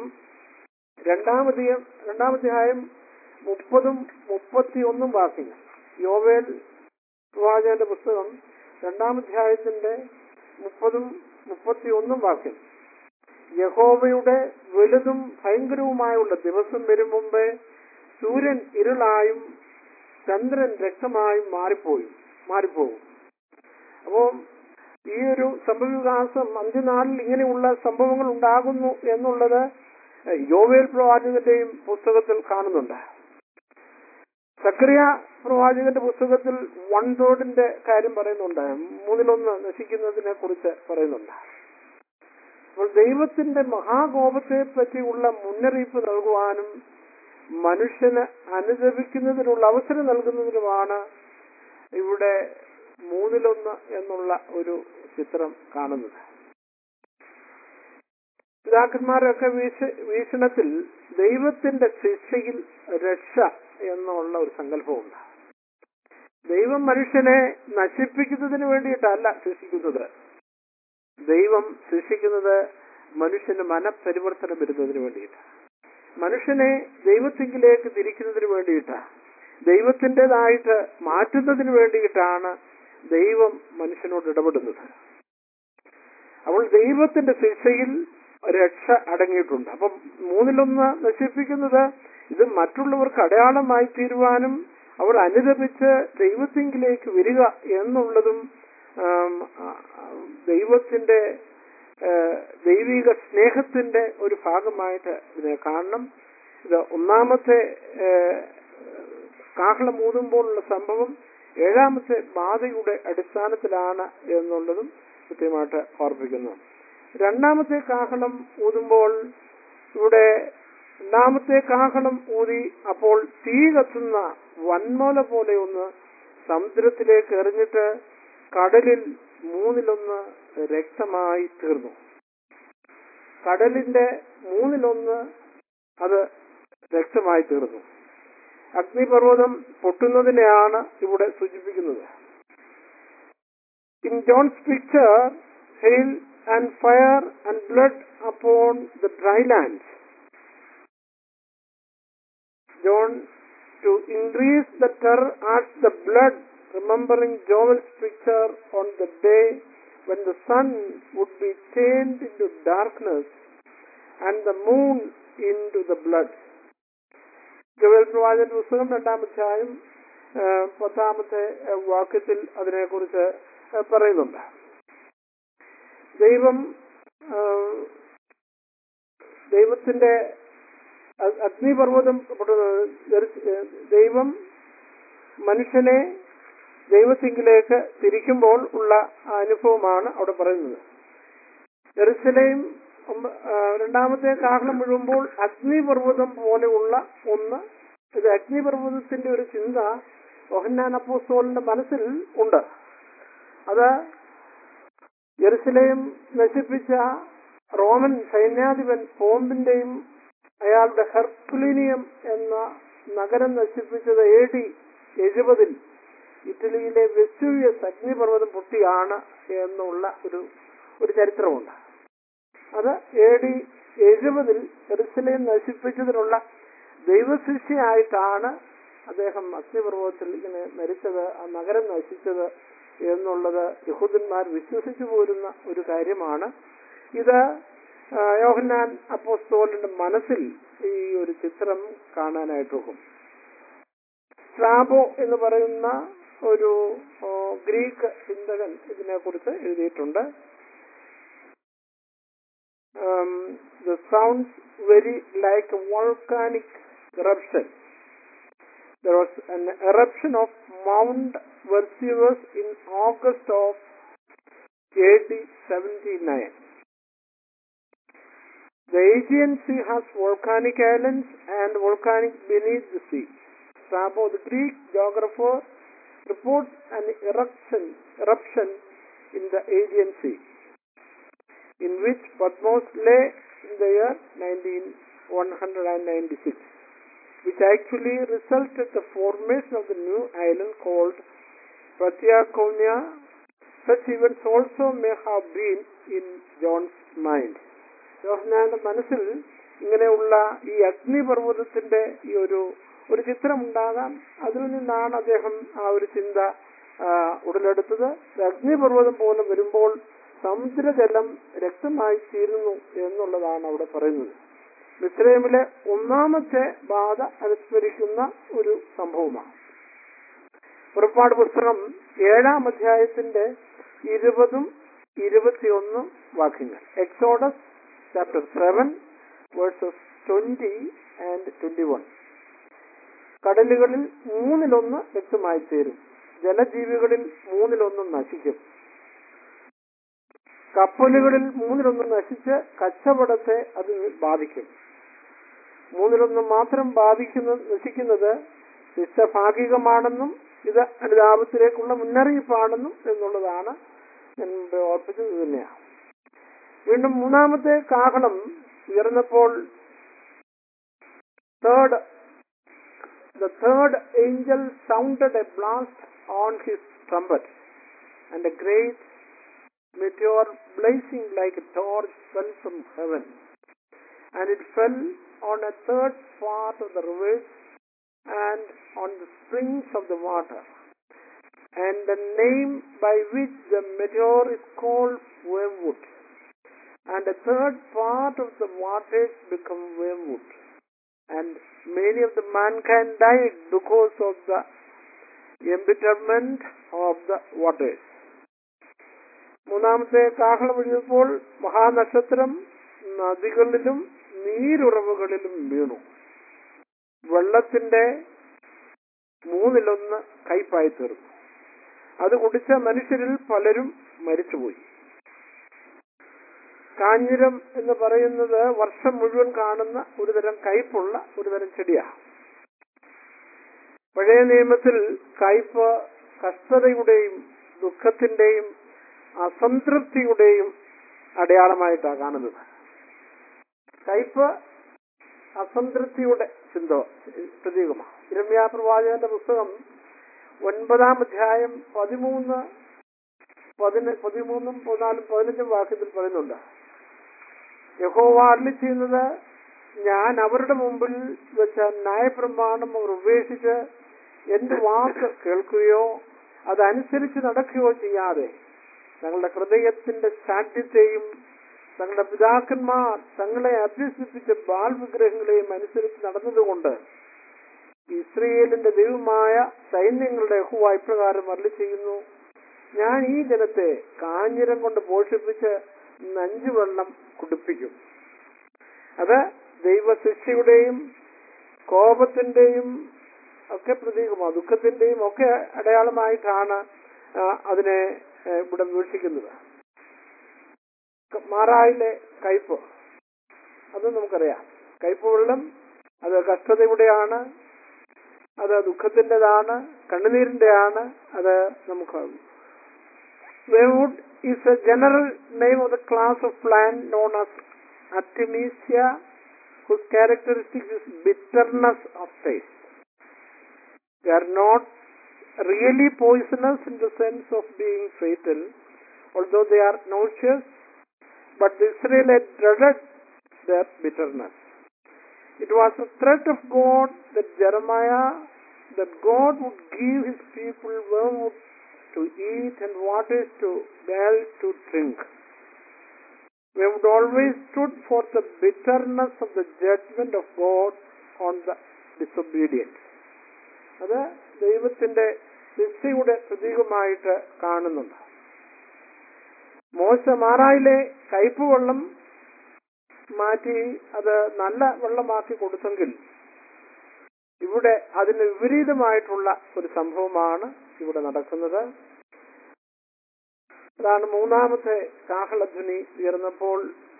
രണ്ടാമധ്യം രണ്ടാമധ്യായം മുപ്പതും മുപ്പത്തിയൊന്നും വാക്യങ്ങൾ യോവേൽ പ്രവാചകന്റെ പുസ്തകം രണ്ടാമധ്യായത്തിന്റെ മുപ്പതും മുപ്പത്തിയൊന്നും വാക്യം യഹോവയുടെ വലുതും ഭയങ്കരവുമായുള്ള ദിവസം വരും മുമ്പേ സൂര്യൻ ഇരുളായും ചന്ദ്രൻ രക്തമായും മാറിപ്പോയും മാറിപ്പോകും അപ്പോ ഈ ഒരു സംഭവവികാസം അന്ത്യനാളിൽ ഇങ്ങനെയുള്ള സംഭവങ്ങൾ ഉണ്ടാകുന്നു എന്നുള്ളത് യോവേൽ പ്രവാചകന്റെയും പുസ്തകത്തിൽ കാണുന്നുണ്ട് സക്രിയ പ്രവാചകന്റെ പുസ്തകത്തിൽ വൺ തേർഡിന്റെ കാര്യം പറയുന്നുണ്ട് മൂന്നിലൊന്ന് നശിക്കുന്നതിനെ കുറിച്ച് പറയുന്നുണ്ട് അപ്പോൾ ദൈവത്തിന്റെ മഹാകോപത്തെ പറ്റിയുള്ള മുന്നറിയിപ്പ് നൽകുവാനും മനുഷ്യന് അനുദപിക്കുന്നതിനുള്ള അവസരം നൽകുന്നതിനുമാണ് ഇവിടെ മൂന്നിലൊന്ന് എന്നുള്ള ഒരു ചിത്രം കാണുന്നത് പിതാക്കന്മാരൊക്കെ വീശ വീക്ഷണത്തിൽ ദൈവത്തിന്റെ ശിക്ഷയിൽ രക്ഷ എന്നുള്ള ഒരു സങ്കല്പമുണ്ട് ദൈവം മനുഷ്യനെ നശിപ്പിക്കുന്നതിന് വേണ്ടിയിട്ടല്ല ശിക്ഷിക്കുന്നത് ദൈവം ശിക്ഷിക്കുന്നത് മനുഷ്യന് മനപരിവർത്തനം വരുന്നതിന് വേണ്ടിയിട്ട് മനുഷ്യനെ ദൈവത്തിങ്കിലേക്ക് തിരിക്കുന്നതിന് വേണ്ടിയിട്ട് ദൈവത്തിൻ്റെതായിട്ട് മാറ്റുന്നതിന് വേണ്ടിയിട്ടാണ് ദൈവം മനുഷ്യനോട് ഇടപെടുന്നത് അപ്പോൾ ദൈവത്തിന്റെ ശിക്ഷയിൽ രക്ഷ അടങ്ങിയിട്ടുണ്ട് അപ്പം മൂന്നിലൊന്ന് നശിപ്പിക്കുന്നത് ഇത് മറ്റുള്ളവർക്ക് അടയാളമായി തീരുവാനും അവർ അനുദപിച്ച് ദൈവത്തിങ്കിലേക്ക് വരിക എന്നുള്ളതും ആം, ആ, ആ, ദൈവത്തിന്റെ ആ, ദൈവിക സ്നേഹത്തിന്റെ ഒരു ഭാഗമായിട്ട് ഇതിനെ കാണണം ഇത് ഒന്നാമത്തെ ആ, കാഹളം ഊതുമ്പോഴുള്ള സംഭവം ഏഴാമത്തെ ബാധയുടെ അടിസ്ഥാനത്തിലാണ് എന്നുള്ളതും കൃത്യമായിട്ട് ഓർപ്പിക്കുന്നു രണ്ടാമത്തെ കാഹളം ഊതുമ്പോൾ ഇവിടെ രണ്ടാമത്തെ കാഹളം ഊതി അപ്പോൾ തീ കത്തുന്ന വൻമല പോലെ ഒന്ന് സമുദ്രത്തിലേക്ക് എറിഞ്ഞിട്ട് കടലിൽ മൂന്നിലൊന്ന് രക്തമായി തീർന്നു കടലിന്റെ മൂന്നിലൊന്ന് അത് രക്തമായി തീർന്നു അഗ്നിപർവ്വതം പൊട്ടുന്നതിനെയാണ് ഇവിടെ സൂചിപ്പിക്കുന്നത് in John's picture hail and fire and blood upon the dry land John to increase the terror as the blood, remembering Joel's picture on the day when the sun would be changed into darkness and the moon into the blood. Joel പ്രവാചകന്റെ പുസ്തകം രണ്ടാം അധ്യായം ആ, പത്താമത്തെ ആ, വാക്യത്തിൽ അതിനെക്കുറിച്ച് ആ, പറയുന്നുണ്ട് ദൈവം ആ, ദൈവത്തിന്റെ അ- അഗ്നിപർവ്വതം പൊട്ടുന്നത് ദർശ- ഏ, ദൈവം മനുഷ്യനെ ദൈവത്തിങ്കിലേക്ക് തിരിക്കുമ്പോൾ ഉള്ള ആ അനുഭവമാണ് അവിടെ പറയുന്നത് ജെറുസലേം ഒമ്പ- ആ, രണ്ടാമത്തെ കാഹളം മുഴുകുമ്പോൾ അഗ്നിപർവ്വതം പോലെയുള്ള ഒന്ന് ഇത് അഗ്നിപർവ്വതത്തിന്റെ ഒരു ചിന്ത യോഹന്നാൻ അപ്പോസ്തോലിന്റെ മനസ്സിൽ ഉണ്ട് അത് ജെറുസലേം നശിപ്പിച്ച റോമൻ സൈന്യാധിപൻ പോമ്പിന്റെയും അയാളുടെ ഹെർക്കുലിനിയം എന്ന നഗരം നശിപ്പിച്ചത് എ ഡി എഴുപതിൽ ഇറ്റലിയിലെ വെസ്റ്റൂവിയസ് അഗ്നിപർവ്വതം പൊട്ടിയാണ് എന്നുള്ള ഒരു ഒരു ചരിത്രമുണ്ട് അത് എ ഡി എഴുപതിൽ എറുസലേം നശിപ്പിച്ചതിനുള്ള ദൈവശിക്ഷയായിട്ടാണ് അദ്ദേഹം അഗ്നിപർവ്വതത്തിൽ ഇങ്ങനെ മരിച്ചത് ആ നഗരം നശിച്ചത് എന്നുള്ളത് യഹൂദന്മാർ വിശ്വസിച്ചു പോരുന്ന ഒരു കാര്യമാണ് ഇത് ആ, യോഹന്നാൻ അപ്പോസ്തോലിന്റെ മനസ്സിൽ ഈ ഒരു ചിത്രം കാണാനായിട്ട് പോകും സ്ട്രാബോ എന്ന് പറയുന്ന ഒരു ആ, ഗ്രീക്ക് ചിന്തകൻ ഇതിനെക്കുറിച്ച് എഴുതിയിട്ടുണ്ട് um, the sounds very like a volcanic eruption. There was an eruption of Mount Vesuvius in August of AD 79. The Aegean Sea has volcanic islands and volcanic beneath the sea. Strabo, the Greek geographer, reports an eruption, eruption in the Aegean Sea in which Patmos lay in the year 19196, which actually resulted the formation of the new island called Pratyakonia. Such events also may have been in John's mind. യോഹനാന്റെ മനസ്സിൽ ഇങ്ങനെയുള്ള ഈ അഗ്നിപർവ്വതത്തിന്റെ ഈ ഒരു ഒരു ചിത്രം ഉണ്ടാകാം അതിൽ നിന്നാണ് അദ്ദേഹം ആ ഒരു ചിന്ത ആ, ഉടലെടുത്തത് ഇത് അഗ്നിപർവ്വതം പോലെ വരുമ്പോൾ സമുദ്രജലം രക്തമായി തീരുന്നു എന്നുള്ളതാണ് അവിടെ പറയുന്നത് മിസ്രൈമിലെ ഒന്നാമത്തെ ബാധ അനുസ്മരിക്കുന്ന ഒരു സംഭവമാണ് പുറപ്പാട് പുസ്തകം ഏഴാം അധ്യായത്തിന്റെ ഇരുപതും ഇരുപത്തിയൊന്നും വാക്യങ്ങൾ Exodus chapter seven verses twenty and twenty one കടലുകളിൽ മൂന്നിലൊന്ന് വ്യക്തമായി തീരും ജലജീവികളിൽ മൂന്നിലൊന്നും നശിക്കും കപ്പലുകളിൽ മൂന്നിലൊന്ന് നശിച്ച് കച്ചവടത്തെ അത് ബാധിക്കും മൂന്നിലൊന്ന് മാത്രം ബാധിക്കുന്ന നശിക്കുന്നത് ശിക്ഷഭാഗികമാണെന്നും ഇത് അനുതാപത്തിലേക്കുള്ള മുന്നറിയിപ്പാണെന്നും എന്നുള്ളതാണ് ഞാൻ മുമ്പ് ഓർപ്പിച്ചത് തന്നെയാണ് വീണ്ടും മൂന്നാമത്തെ കാഹളം ഉയർന്നപ്പോൾ third the third angel sounded a blast on his trumpet and a great meteor blazing like a torch fell from heaven, and it fell on a third part of the rivers and on the springs of the water. And the name by which the meteor is called wormwood. And a third part of the waters become wormwood. And many of the mankind died because of the embitterment of the waters. മൂന്നാമത്തെ കാഹളം എഴുതിയപ്പോൾ മഹാനക്ഷത്രം നദികളിലും നീരുറവുകളിലും വീണു വെള്ളത്തിന്റെ മൂന്നിലൊന്ന് കയ്പായി തീർന്നു അത് കുടിച്ച മനുഷ്യരിൽ പലരും മരിച്ചുപോയി കാഞ്ഞിരം എന്ന് പറയുന്നത് വർഷം മുഴുവൻ കാണുന്ന ഒരുതരം കയ്പുള്ള ഒരുതരം ചെടിയാണ് പഴയ നിയമത്തിൽ കയ്പ് കഷ്ടതയുടെയും ദുഃഖത്തിന്റെയും അസംതൃപ്തിയുടെയും അടയാളമായിട്ടാണ് കാണുന്നത് കയ്പ് അസംതൃപ്തിയുടെ ചിന്ത പ്രതീകമാണ് ഇരമ്യാ പ്രവാചകന്റെ പുസ്തകം ഒൻപതാം അധ്യായം പതിമൂന്ന് പതിന പതിമൂന്നും പതിനാലും പതിനഞ്ചും വാക്യത്തിൽ പറയുന്നുണ്ട് യഹോവ അരുളി ചെയ്യുന്നത് ഞാൻ അവരുടെ മുമ്പിൽ വെച്ച ന്യായപ്രമാണം അവർ ഉപേക്ഷിച്ച് എന്റെ വാക്ക് കേൾക്കുകയോ അതനുസരിച്ച് നടക്കുകയോ ചെയ്യാതെ തങ്ങളുടെ ഹൃദയത്തിന്റെ ശാഠ്യത്തെയും തങ്ങളുടെ പിതാക്കന്മാർ തങ്ങളെ അഭ്യസിപ്പിച്ച ബാൽ വിഗ്രഹങ്ങളെയും അനുസരിച്ച് നടന്നതുകൊണ്ട് ഇസ്രയേലിന്റെ ദൈവമായ സൈന്യങ്ങളുടെ യഹോവ ഇപ്രകാരം അരളി ചെയ്യുന്നു ഞാൻ ഈ ജനത്തെ കാഞ്ഞിരം കൊണ്ട് പോഷിപ്പിച്ച് നഞ്ചുവെള്ളം കുടിപ്പിക്കും അത് ദൈവശിക്ഷയുടെയും കോപത്തിന്റെയും ഒക്കെ പ്രതീകമാണ് ദുഃഖത്തിന്റെയും ഒക്കെ അടയാളമായിട്ടാണ് ആ, അതിനെ ഏ, ഇവിടെ വീക്ഷിക്കുന്നത് ക- മാറായിലെ കയ്പ് അത് നമുക്കറിയാം കയ്പ് വെള്ളം അത് കഷ്ടതയുടെയാണ് അത് ദുഃഖത്തിൻ്റെതാണ് കണ്ണുനീരിന്റെയാണ് അത് നമുക്ക് Weirwood is a general name of the class of plant known as Artemisia, whose characteristic is bitterness of taste. They are not really poisonous in the sense of being fatal, although they are nauseous, but the Israelites dreaded their bitterness. It was a threat of God that Jeremiah, that God would give his people wormwood to eat and waters to well to drink. We would always stood for the bitterness of the judgment of God on the disobedient. അത് ദൈവത്തിന്റെ ശിക്ഷയുടെ പ്രതീകമായിട്ട് കാണുന്നുണ്ട് മോശ മാറായിലെ കയ്പ് വെള്ളം മാറ്റി അത് നല്ല വെള്ളമാക്കി കൊടുത്തെങ്കിൽ ഇവിടെ അതിന് വിപരീതമായിട്ടുള്ള ഒരു സംഭവമാണ് ഇവിടെ നടക്കുന്നത് അതാണ് മൂന്നാമത്തെ കാഹളധ്വനി ഉയർന്നപ്പോൾ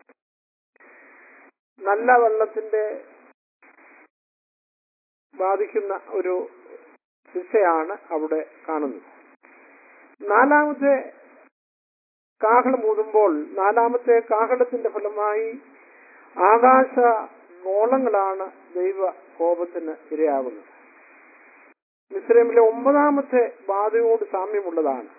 നല്ല വെള്ളത്തിന്റെ ബാധിക്കുന്ന ഒരു ശിക്ഷയാണ് അവിടെ കാണുന്നത് നാലാമത്തെ കാഹളം ഊതുമ്പോൾ നാലാമത്തെ കാഹളത്തിന്റെ ഫലമായി ആകാശ ഗോളങ്ങളാണ് ദൈവ കോപത്തിന് ഇരയാകുന്നത് മിസ്രൈമിലെ ഒമ്പതാമത്തെ ബാധയോട് സാമ്യമുള്ളതാണ്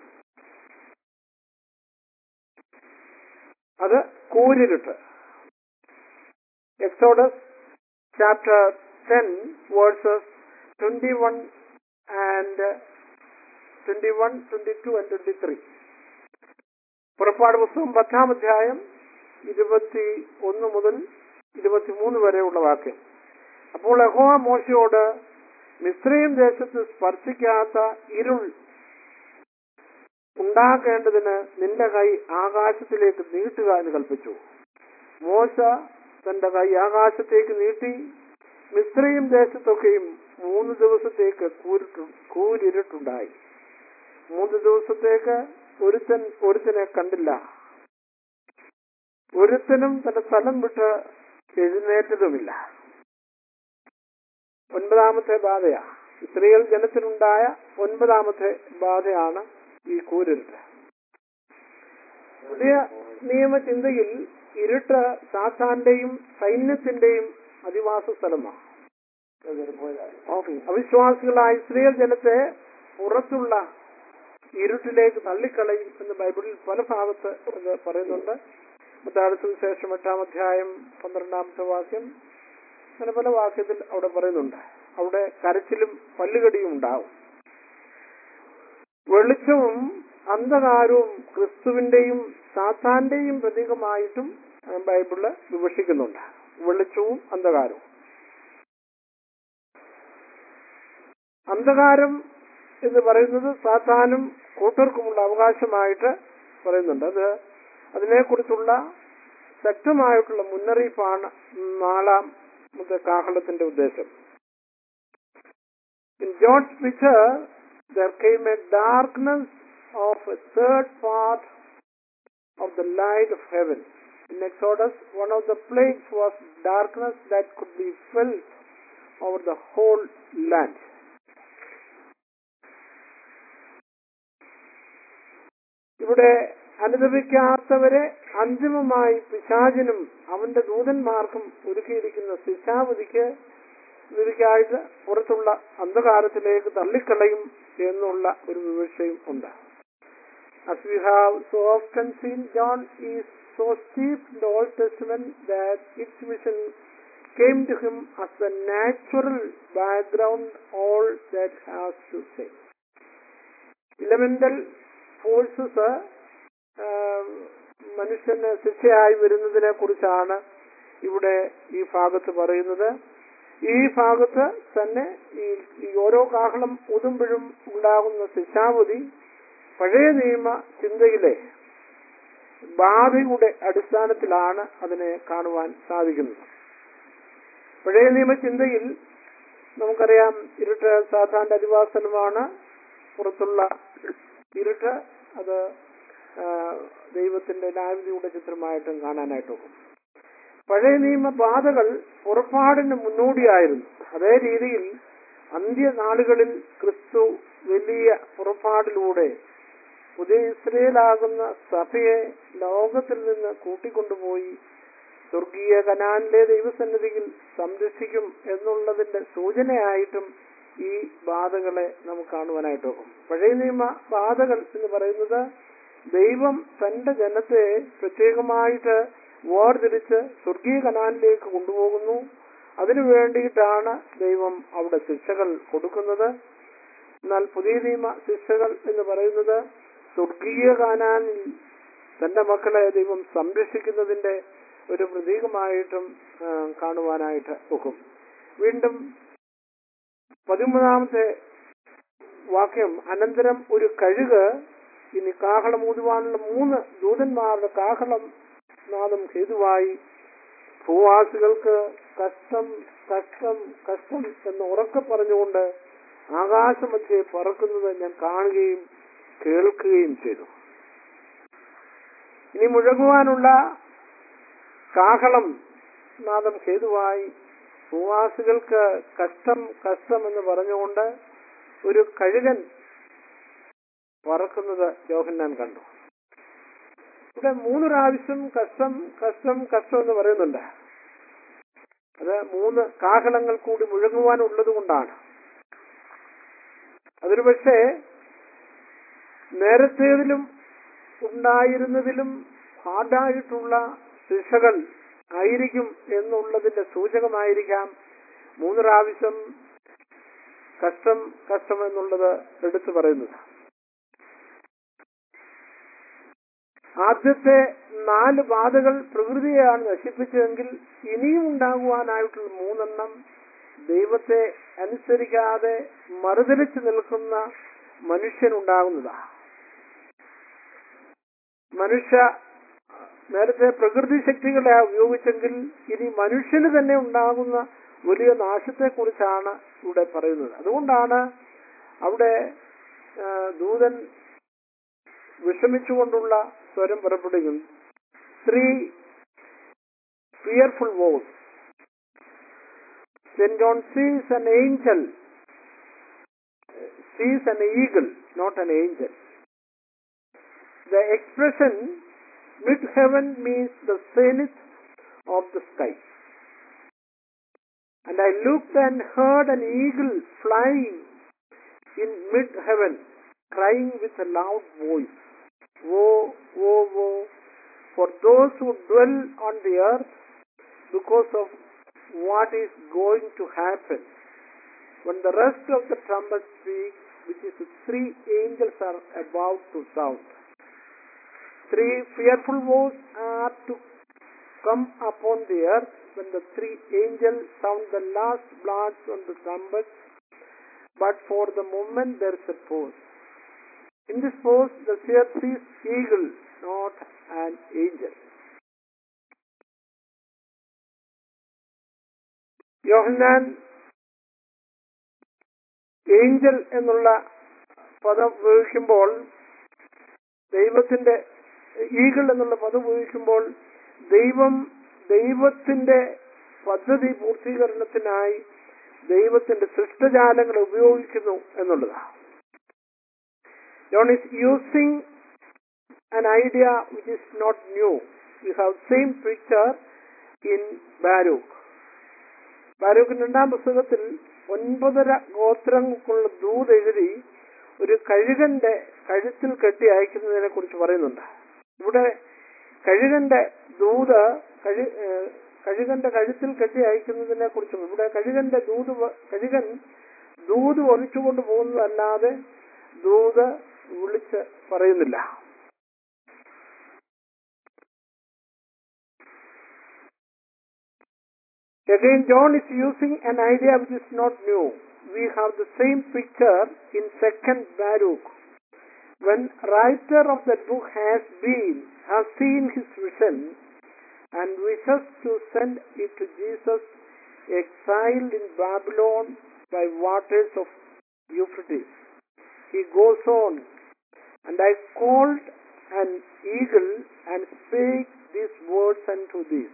അത് കൂരിരുട്ട് Exodus chapter ten verses twenty one and twenty one twenty two and twenty three പുറപ്പാട് പുസ്തകം പത്താം അധ്യായം ഇരുപത്തി ഒന്ന് മുതൽ ഇരുപത്തിമൂന്ന് വരെയുള്ള വാക്യം അപ്പോൾ യഹോവ മോശയോട് മിസ്രൈം ദേശത്ത് സ്പർശിക്കാത്ത ഇരുൾ ഉണ്ടാക്കേണ്ടതിന് നിന്റെ കൈ ആകാശത്തിലേക്ക് നീട്ടുക എന്ന് കൽപ്പിച്ചു മോശ തന്റെ കൈ ആകാശത്തേക്ക് നീട്ടി മിസ്രൈം ദേശത്തൊക്കെയും മൂന്ന് ദിവസത്തേക്ക് കൂരിട്ടു കൂരിരുട്ടുണ്ടായി മൂന്ന് ദിവസത്തേക്ക് ഒരുത്തൻ ഒരുത്തനെ കണ്ടില്ല ഒരുത്തനും തന്റെ സ്ഥലം വിട്ട് എഴുന്നേറ്റതുമില്ല ഒൻപതാമത്തെ ബാധയാ ഇസ്രയേൽ ജനത്തിനുണ്ടായ ഒൻപതാമത്തെ ബാധയാണ് ഈ കൂരിരുട്ട് പുതിയ നിയമചിന്തയിൽ ഇരുട്ട് സാത്താന്റെയും സൈന്യത്തിന്റെയും അധിവാസ സ്ഥലമാണ് അവിശ്വാസികളായ ഇസ്രയേൽ ജനത്തെ പുറത്തുള്ള ഇരുട്ടിലേക്ക് തള്ളിക്കളയും എന്ന് ബൈബിളിൽ പല ഭാഗത്ത് ഇത് പറയുന്നുണ്ട് മത്താഴത്തിന് ശേഷം എട്ടാം അധ്യായം പന്ത്രണ്ടാമത്തെ വാക്യം അങ്ങനെ പല വാക്യത്തിൽ അവിടെ പറയുന്നുണ്ട് അവിടെ കരച്ചിലും പല്ലുകടിയും ഉണ്ടാവും വെളിച്ചവും അന്ധകാരവും ക്രിസ്തുവിന്റെയും സാത്താന്റെയും പ്രതീകമായിട്ടും ആ, ബൈബിള് വിവക്ഷിക്കുന്നുണ്ട് വെളിച്ചവും അന്ധകാരവും അന്ധകാരം എന്ന് പറയുന്നത് സാത്താനും കൂട്ടർക്കുമുള്ള അവകാശമായിട്ട് പറയുന്നുണ്ട് അത് അതിനെക്കുറിച്ചുള്ള ശക്തമായിട്ടുള്ള മുന്നറിയിപ്പാണ് നാലാമത്തെ കാഹളത്തിന്റെ ഉദ്ദേശം In John's picture, there came a darkness of a third part of the light of heaven. In Exodus, one of the plagues was darkness that could be felt over the whole land. ഇവിടെ അനുദപിക്കാത്തവരെ അന്തിമമായി പിശാചിനും അവന്റെ ദൂതന്മാർക്കും ഒരുക്കിയിരിക്കുന്ന ശിക്ഷാവിധിക്ക് വിധിക്കായിട്ട് പുറത്തുള്ള അന്ധകാരത്തിലേക്ക് തള്ളിക്കളയും എന്നുള്ള ഒരു വിവക്ഷയും ഉണ്ട് As we have so often seen, John is so steeped in the Old Testament that its vision came to him as a natural background all that has to say. Elemental forces മനുഷ്യന് ശിക്ഷയായി വരുന്നതിനെ കുറിച്ചാണ് ഇവിടെ ഈ ഭാഗത്ത് പറയുന്നത് ഈ ഭാഗത്ത് തന്നെ ഈ ഈ ഓരോ കാഹളം ഊതുമ്പോഴും ഉണ്ടാകുന്ന ശിക്ഷാവധി പഴയ നിയമ ചിന്തയിലെ ബാധയുടെ അടിസ്ഥാനത്തിലാണ് അതിനെ കാണുവാൻ സാധിക്കുന്നത് പഴയ നിയമ ചിന്തയിൽ നമുക്കറിയാം ഇരുട്ട് സാധാരണ അധിവാസനമാണ് പുറത്തുള്ള ഇരുട്ട് അത് ആ, ദൈവത്തിന്റെ ന്യായവിധിയുടെ ചിത്രമായിട്ടും കാണാനായിട്ടും പഴയ നിയമ ബാധകൾ പുറപ്പാടിന് മുന്നോടിയായിരുന്നു അതേ രീതിയിൽ അന്ത്യനാളുകളിൽ ക്രിസ്തു വലിയ പുറപ്പാടിലൂടെ പുതിയ ഇസ്രയേലാകുന്ന സഭയെ ലോകത്തിൽ നിന്ന് കൂട്ടിക്കൊണ്ടുപോയി സ്വർഗീയ കനാനിലെ ദൈവസന്നിധിയിൽ സംരക്ഷിക്കും എന്നുള്ളതിന്റെ സൂചനയായിട്ടും ഈ ബാധകളെ നമുക്ക് കാണുവാനായിട്ട് നോക്കും പഴയ നിയമ ബാധകൾ എന്ന് പറയുന്നത് ദൈവം തന്റെ ജനത്തെ പ്രത്യേകമായിട്ട് വേർതിരിച്ച് സ്വർഗീയ കനാനിലേക്ക് കൊണ്ടുപോകുന്നു അതിനു വേണ്ടിയിട്ടാണ് ദൈവം അവിടെ ശിക്ഷകൾ കൊടുക്കുന്നത് എന്നാൽ പുതിയ നിയമ ശിക്ഷകൾ എന്ന് പറയുന്നത് സ്വർഗീയ കാനാനിൽ തന്റെ മക്കളെ ദൈവം സംരക്ഷിക്കുന്നതിന്റെ ഒരു പ്രതീകമായിട്ടും ആ, കാണുവാനായിട്ട് ഒക്കും വീണ്ടും പതിമൂന്നാമത്തെ വാക്യം അനന്തരം ഒരു കഴുക് ഇനി കാഹളം ഊതുവാനുള്ള മൂന്ന് ദൂതന്മാരുടെ കാഹളം നാദം ഹേതുവായി ഭൂവാസികൾക്ക് കഷ്ടം കഷ്ടം കഷ്ടം എന്ന് ഉറക്കെ പറഞ്ഞുകൊണ്ട് ആകാശമധ്യേ പറക്കുന്നത് ഞാൻ കാണുകയും കേൾക്കുകയും ചെയ്തു ഇനി മുഴങ്ങുവാനുള്ള കാഹളം നാദം ഹേതുവായി ഭൂവാസികൾക്ക് കഷ്ടം കഷ്ടം എന്ന് പറഞ്ഞുകൊണ്ട് ഒരു കഴുകൻ പറക്കുന്നത് യോഹന്നാൻ കണ്ടു ഇവിടെ മൂന്ന് പ്രാവശ്യം കഷ്ടം കഷ്ടം കഷ്ടം എന്ന് പറയുന്നുണ്ട് അത് മൂന്ന് കാഹളങ്ങൾ കൂടി മുഴങ്ങുവാനുള്ളത് കൊണ്ടാണ് അതൊരു പക്ഷേ നേരത്തേതിലും ഉണ്ടായിരുന്നതിലും ഹാർഡായിട്ടുള്ള ശിക്ഷകൾ ആയിരിക്കും എന്നുള്ളതിന്റെ സൂചകമായിരിക്കാം മൂന്ന് പ്രാവശ്യം കഷ്ടം കഷ്ടം എന്നുള്ളത് എടുത്തു പറയുന്നത് ആദ്യത്തെ നാല് ബാധകൾ പ്രകൃതിയെയാണ് നശിപ്പിച്ചതെങ്കിൽ ഇനിയും ഉണ്ടാകുവാനായിട്ടുള്ള മൂന്നെണ്ണം ദൈവത്തെ അനുസരിക്കാതെ മറുതലിച്ചു നിൽക്കുന്ന മനുഷ്യനുണ്ടാകുന്നതാണ് മനുഷ്യ നേരത്തെ പ്രകൃതി ശക്തികളെ ഉപയോഗിച്ചെങ്കിൽ ഇനി മനുഷ്യന് തന്നെ ഉണ്ടാകുന്ന വലിയ നാശത്തെ കുറിച്ചാണ് ഇവിടെ പറയുന്നത് അതുകൊണ്ടാണ് അവിടെ ആ, ദൂതൻ വിഷമിച്ചുകൊണ്ടുള്ള സ്വരം പുറപ്പെടുകയും three fearful woes St. John sees an angel, sees an eagle, not an angel. The expression mid heaven means the zenith of the sky. And I looked and heard an eagle flying in mid heaven, crying with a loud voice, Woe, woe, woe, for those who dwell on the earth because of what is going to happen when the rest of the trumpet speaks, which is the three angels are about to sound. Three fearful woes are to come upon the earth when the three angels sound the last blast on the trumpets, but for the moment there is a pause. In this pause, the seer sees eagle, not an angel. Yohannan angel എന്നുള്ള പദം ഉപയോഗിക്കുമ്പോൾ ദൈവത്തിന്റെ eagle എന്നുള്ള പദം ഉപയോഗിക്കുമ്പോൾ ദൈവം ദൈവത്തിന്റെ പദ്ധതി പൂർത്തീകരണത്തിനായി ദൈവത്തിന്റെ സൃഷ്ടജാലങ്ങളെ ഉപയോഗിക്കുന്നു എന്നുള്ളതാണ് John is using an idea which is not new. You have same picture in Baruch. ബാരൂഖിന്റെ രണ്ടാം പുസ്തകത്തിൽ ഒൻപതര ഗോത്രങ്ങൾക്കുള്ള ദൂത് എഴുതി ഒരു കഴുകന്റെ കഴുത്തിൽ കെട്ടി അയക്കുന്നതിനെ കുറിച്ച് പറയുന്നുണ്ട് ഇവിടെ കഴുകന്റെ ദൂത് കഴു ഏഹ് കഴുകന്റെ കഴുത്തിൽ കെട്ടി അയക്കുന്നതിനെ കുറിച്ചും ഇവിടെ കഴുകന്റെ ദൂത് വ- കഴുകൻ ദൂത് ഒളിച്ചുകൊണ്ട് പോകുന്നതല്ലാതെ ദൂത് വിളിച്ച് പറയുന്നില്ല Again, John is using an idea which is not new. We have the same picture in second Baruch. When writer of that book has been, has seen his vision and wishes to send it to Jesus exiled in Babylon by waters of Euphrates. He goes on, and I called an eagle and spake these words unto thee.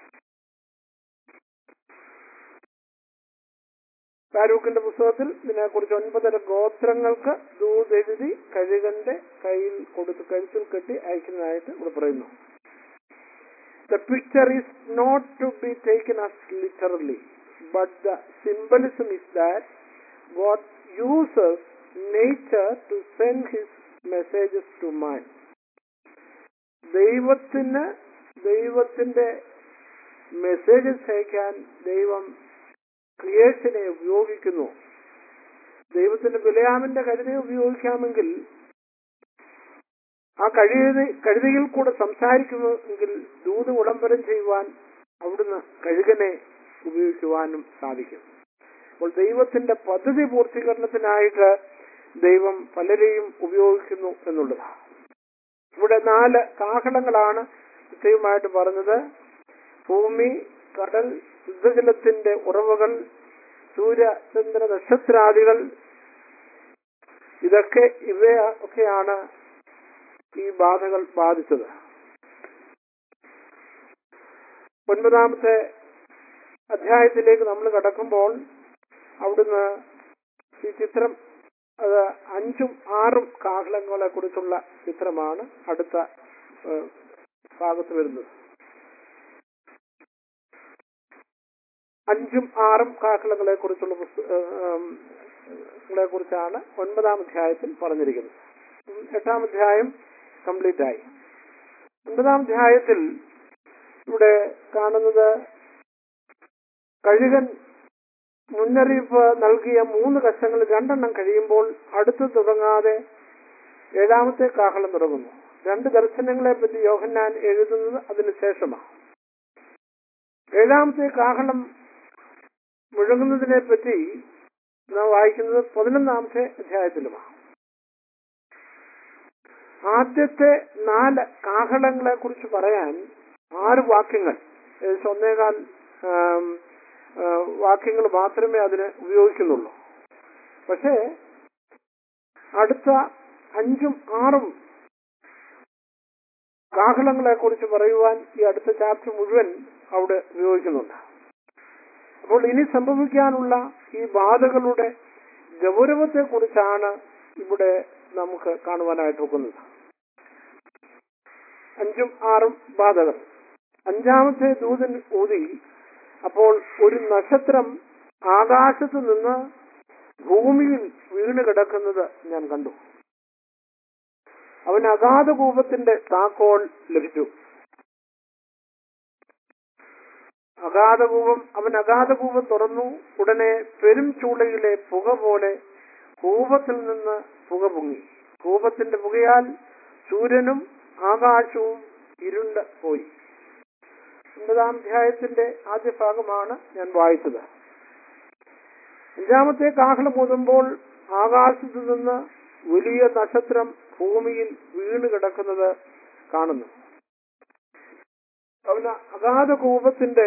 ബാരൂഖിന്റെ പുസ്തകത്തിൽ ഇതിനെക്കുറിച്ച് ഒൻപതര ഗോത്രങ്ങൾക്ക് ദൂതെഴുതി കഴുകന്റെ കയ്യിൽ കൊടുത്ത് കഴുത്തിൽ കെട്ടി അയക്കുന്നതായിട്ട് ഇവിടെ പറയുന്നു The picture is not to be taken as literally, but the symbolism is that God uses nature to send his messages to man. ദൈവത്തിന് ദൈവത്തിന്റെ മെസ്സേജസ് അയക്കാൻ ദൈവം ക്രിയേഷനെ ഉപയോഗിക്കുന്നു ദൈവത്തിന് ബിലയാമിന്റെ കരുതയെ ഉപയോഗിക്കാമെങ്കിൽ ആ കഴുതി കഴുതയിൽ കൂടെ സംസാരിക്കുമെങ്കിൽ ദൂത് വിളംബരം ചെയ്യുവാൻ അവിടുന്ന് കഴുകനെ ഉപയോഗിക്കുവാനും സാധിക്കും അപ്പോൾ ദൈവത്തിന്റെ പദ്ധതി പൂർത്തീകരണത്തിനായിട്ട് ദൈവം പലരെയും ഉപയോഗിക്കുന്നു എന്നുള്ളതാണ് ഇവിടെ നാല് കാഹളങ്ങളാണ് കൃത്യമായിട്ട് പറഞ്ഞത് ഭൂമി കടൽ ശുദ്ധജലത്തിന്റെ ഉറവുകൾ സൂര്യ ചന്ദ്ര നക്ഷത്രാദികൾ ഇതൊക്കെ ഇവയൊക്കെയാണ് ഈ ബാധകൾ ബാധിച്ചത് ഒൻപതാമത്തെ അധ്യായത്തിലേക്ക് നമ്മൾ കടക്കുമ്പോൾ അവിടുന്ന് ഈ ചിത്രം അത് അഞ്ചും ആറും കാഹളങ്ങളെ കുറിച്ചുള്ള ചിത്രമാണ് അടുത്ത ഏഹ്, ഭാഗത്ത് വരുന്നത് അഞ്ചും ആറും കാഹളങ്ങളെ കുറിച്ചുള്ള പുസ്തകങ്ങളെ കുറിച്ചാണ് ഒൻപതാം അധ്യായത്തിൽ പറഞ്ഞിരിക്കുന്നത് ഉം, എട്ടാം അധ്യായം കംപ്ലീറ്റ് ആയി ഒൻപതാം അധ്യായത്തിൽ ഇവിടെ കാണുന്നത് കഴുകൻ മുന്നറിയിപ്പ് നൽകിയ മൂന്ന് കശങ്ങൾ രണ്ടെണ്ണം കഴിയുമ്പോൾ അടുത്ത് തുടങ്ങാതെ ഏഴാമത്തെ കാഹളം തുടങ്ങുന്നു രണ്ട് ദർശനങ്ങളെ പറ്റി യോഹന്നാൻ എഴുതുന്നത് അതിന് ശേഷമാണ് ഏഴാമത്തെ കാഹളം മുഴങ്ങുന്നതിനെ പറ്റി നാം വായിക്കുന്നത് പതിനൊന്നാമത്തെ അധ്യായത്തിലുമാണ് ആദ്യത്തെ നാല് കാഹളങ്ങളെ കുറിച്ച് പറയാൻ ആറ് വാക്യങ്ങൾ ഏകദേശം ഒന്നേകാൽ ആം, ആ, വാക്യങ്ങൾ മാത്രമേ അതിന് ഉപയോഗിക്കുന്നുള്ളൂ പക്ഷേ അടുത്ത അഞ്ചും ആറും കാഹളങ്ങളെ കുറിച്ച് പറയുവാൻ ഈ അടുത്ത ചാപ്റ്റർ മുഴുവൻ അവിടെ ഉപയോഗിക്കുന്നുണ്ട് അപ്പോൾ ഇനി സംഭവിക്കാനുള്ള ഈ ബാധകളുടെ ഗൗരവത്തെ കുറിച്ചാണ് ഇവിടെ നമുക്ക് കാണുവാനായിട്ട് ഒക്കുന്നത് അഞ്ചും ആറും ബാധകൾ അഞ്ചാമത്തെ ദൂതൻ ഊതി അപ്പോൾ ഒരു നക്ഷത്രം ആകാശത്ത് നിന്ന് ഭൂമിയിൽ വീണ് കിടക്കുന്നത് ഞാൻ കണ്ടു അവൻ അഗാധകൂപത്തിന്റെ താക്കോൽ ലഭിച്ചു അഗാധകൂപം അവൻ അഗാധകൂപം തുറന്നു ഉടനെ പെരും ചൂളയിലെ പുക പോലെ കൂപത്തിൽ നിന്ന് പുക പൊങ്ങി കൂപത്തിന്റെ പുകയാൽ സൂര്യനും ആകാശവും ഇരുണ്ട് പോയി ഒൻപതാം അധ്യായത്തിന്റെ ആദ്യ ഭാഗമാണ് ഞാൻ വായിച്ചത് അഞ്ചാമത്തെ കാഹളം ഊതുമ്പോൾ ആകാശത്തു നിന്ന് വലിയ നക്ഷത്രം ഭൂമിയിൽ വീണ് കിടക്കുന്നത് കാണുന്നു അവന് അഗാധ കൂപത്തിന്റെ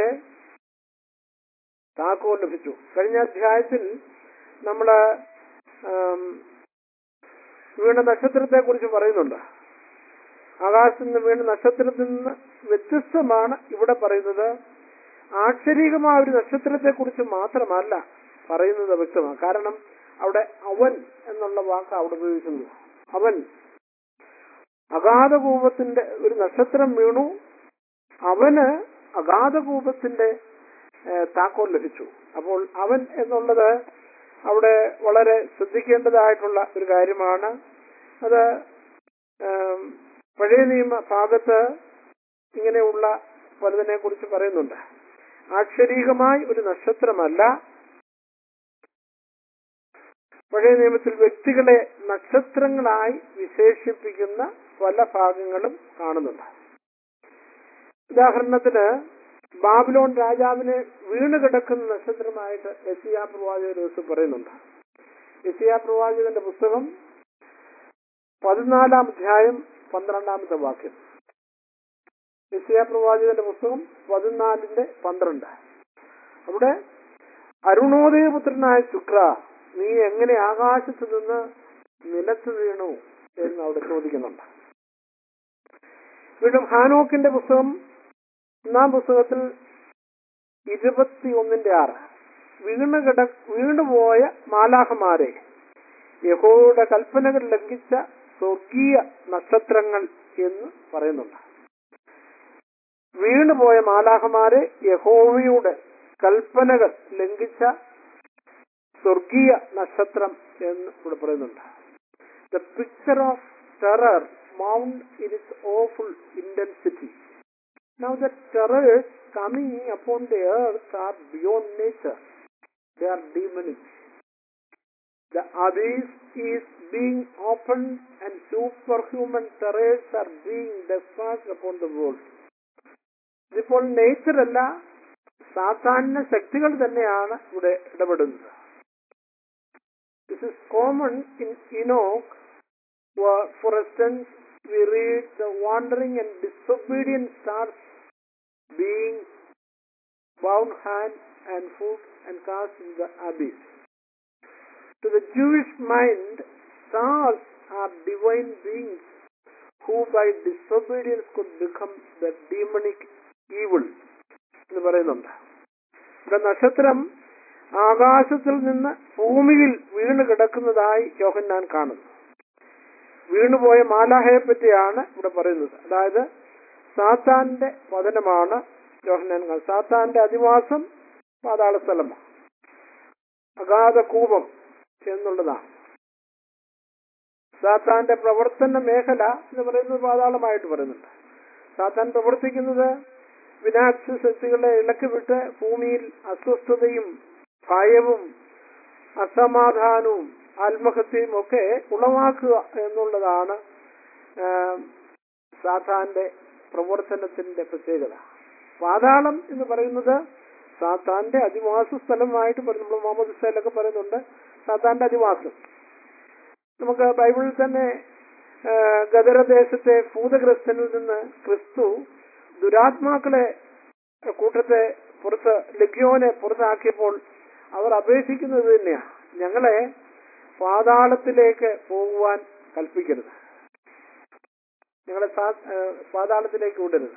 താക്കോൽ ലഭിച്ചു കഴിഞ്ഞ അധ്യായത്തിൽ നമ്മള് ആം, വീണ നക്ഷത്രത്തെ കുറിച്ച് പറയുന്നുണ്ട് ആകാശത്ത് നിന്ന് വീണ നക്ഷത്രത്തിൽ നിന്ന് വ്യത്യസ്തമാണ് ഇവിടെ പറയുന്നത് ആക്ഷരികമായ ഒരു നക്ഷത്രത്തെ കുറിച്ച് മാത്രമല്ല പറയുന്നത് വ്യക്തമാണ് കാരണം അവിടെ അവൻ എന്നുള്ള വാക്ക് അവിടെ ഉപയോഗിക്കുന്നു അവൻ അഗാധകൂപത്തിന്റെ ഒരു നക്ഷത്രം വീണു അവന് അഗാധകൂപത്തിന്റെ ഏഹ്, താക്കോൽ ലഭിച്ചു അപ്പോൾ അവൻ എന്നുള്ളത് അവിടെ വളരെ ശ്രദ്ധിക്കേണ്ടതായിട്ടുള്ള ഒരു കാര്യമാണ് അത് ഏം, പഴയ നിയമ ഭാഗത്ത് ഇങ്ങനെയുള്ള പലതിനെ കുറിച്ച് പറയുന്നുണ്ട് ആക്ഷരീകമായി ഒരു നക്ഷത്രമല്ല പഴയ നിയമത്തിൽ വ്യക്തികളെ നക്ഷത്രങ്ങളായി വിശേഷിപ്പിക്കുന്ന പല ഭാഗങ്ങളും കാണുന്നുണ്ട് ഉദാഹരണത്തിന് ബാബിലോൺ രാജാവിനെ വീണ് കിടക്കുന്ന നക്ഷത്രമായിട്ട് യസിയാ പ്രവാചകൻ ദിവസം പറയുന്നുണ്ട് യസിയാ പ്രവാചകന്റെ പുസ്തകം പതിനാലാം അധ്യായം പന്ത്രണ്ടാമത്തെ വാക്യം യസിയാ പ്രവാചകന്റെ പുസ്തകം പതിനാലിന്റെ പന്ത്രണ്ട് അവിടെ അരുണോദയപുത്രനായ ശുക്ര നീ എങ്ങനെ ആകാശത്ത് നിന്ന് നിലത്ത് വീണു എന്ന് അവിടെ ചോദിക്കുന്നുണ്ട് വീണ്ടും ഹാനോക്കിന്റെ പുസ്തകം ഒന്നാം പുസ്തകത്തിൽ ഇരുപത്തി ഒന്നിന്റെ ആറ് വീണ് കിട വീണുപോയ മാലാഹമാരെ യഹോയുടെ കൽപ്പനകൾ ലംഘിച്ച സ്വർഗീയ നക്ഷത്രങ്ങൾ എന്ന് പറയുന്നുണ്ട് വീണുപോയ മാലാഹമാരെ യഹോവയുടെ കൽപ്പനകൾ ലംഘിച്ച സ്വർഗീയ നക്ഷത്രം എന്ന് ഇവിടെ പറയുന്നുണ്ട് the picture of terror mount in its awful intensity Now the terrors coming upon the earth are beyond nature. They are demonic. The abyss is being opened and superhuman terrors are being dispatched upon the world. ഇതിപ്പോൾ nature അല്ല സാധാരണ ശക്തികൾ തന്നെയാണ് ഇവിടെ ഇടപെടുന്നത് this is common in Enoch for instance we read the wandering and disobedient stars being bound hand and foot and cast in the abyss. To the Jewish mind, stars are divine beings who by disobedience could become the demonic evil. എന്ന് പറയുന്നുണ്ട് ഇവിടെ നക്ഷത്രം ആകാശത്തിൽ നിന്ന് ഭൂമിയിൽ വീണ് കിടക്കുന്നതായി യോഹന്നാൻ കാണുന്നു വീണുപോയ മാലാഹയെ പറ്റിയാണ് ഇവിടെ പറയുന്നത് അതായത് സാത്താന്റെ പതനമാണ് യോഹന്നാൻ കാണുന്നത് സാത്താന്റെ അധിവാസം പാതാള സ്ഥലമാണ് അഗാധ കൂപം എന്നുള്ളതാണ് സാത്താന്റെ പ്രവർത്തന മേഖല എന്ന് പറയുന്നത് പാതാളമായിട്ട് പറയുന്നുണ്ട് സാത്താൻ പ്രവർത്തിക്കുന്നത് വിനാശ ശക്തികളെ ഇളക്കി വിട്ട് ഭൂമിയിൽ അസ്വസ്ഥതയും ഭയവും അസമാധാനവും ആത്മഹത്യയും ഒക്കെ ഉളവാക്കുക എന്നുള്ളതാണ് സാത്താന്റെ പ്രവർത്തനത്തിന്റെ പ്രത്യേകത പാതാളം എന്ന് പറയുന്നത് സാത്താന്റെ അധിവാസ സ്ഥലമായിട്ട് പറയും നമ്മൾ മുഹമ്മദ് ഇസ്രായേലൊക്കെ പറയുന്നുണ്ട് സാത്താന്റെ അധിവാസം നമുക്ക് ബൈബിളിൽ തന്നെ ഗദരദേശത്തെ ഭൂതഗ്രസ്തനിൽ നിന്ന് ക്രിസ്തു ദുരാത്മാക്കളെ കൂട്ടത്തെ പുറത്ത് ലഗ്യോനെ പുറത്താക്കിയപ്പോൾ അവർ അപേക്ഷിക്കുന്നത് തന്നെയാണ് ഞങ്ങളെ പാതാളത്തിലേക്ക് പോകുവാൻ കൽപ്പിക്കരുത് ഞങ്ങളെ പാതാളത്തിലേക്ക് വിടരുത്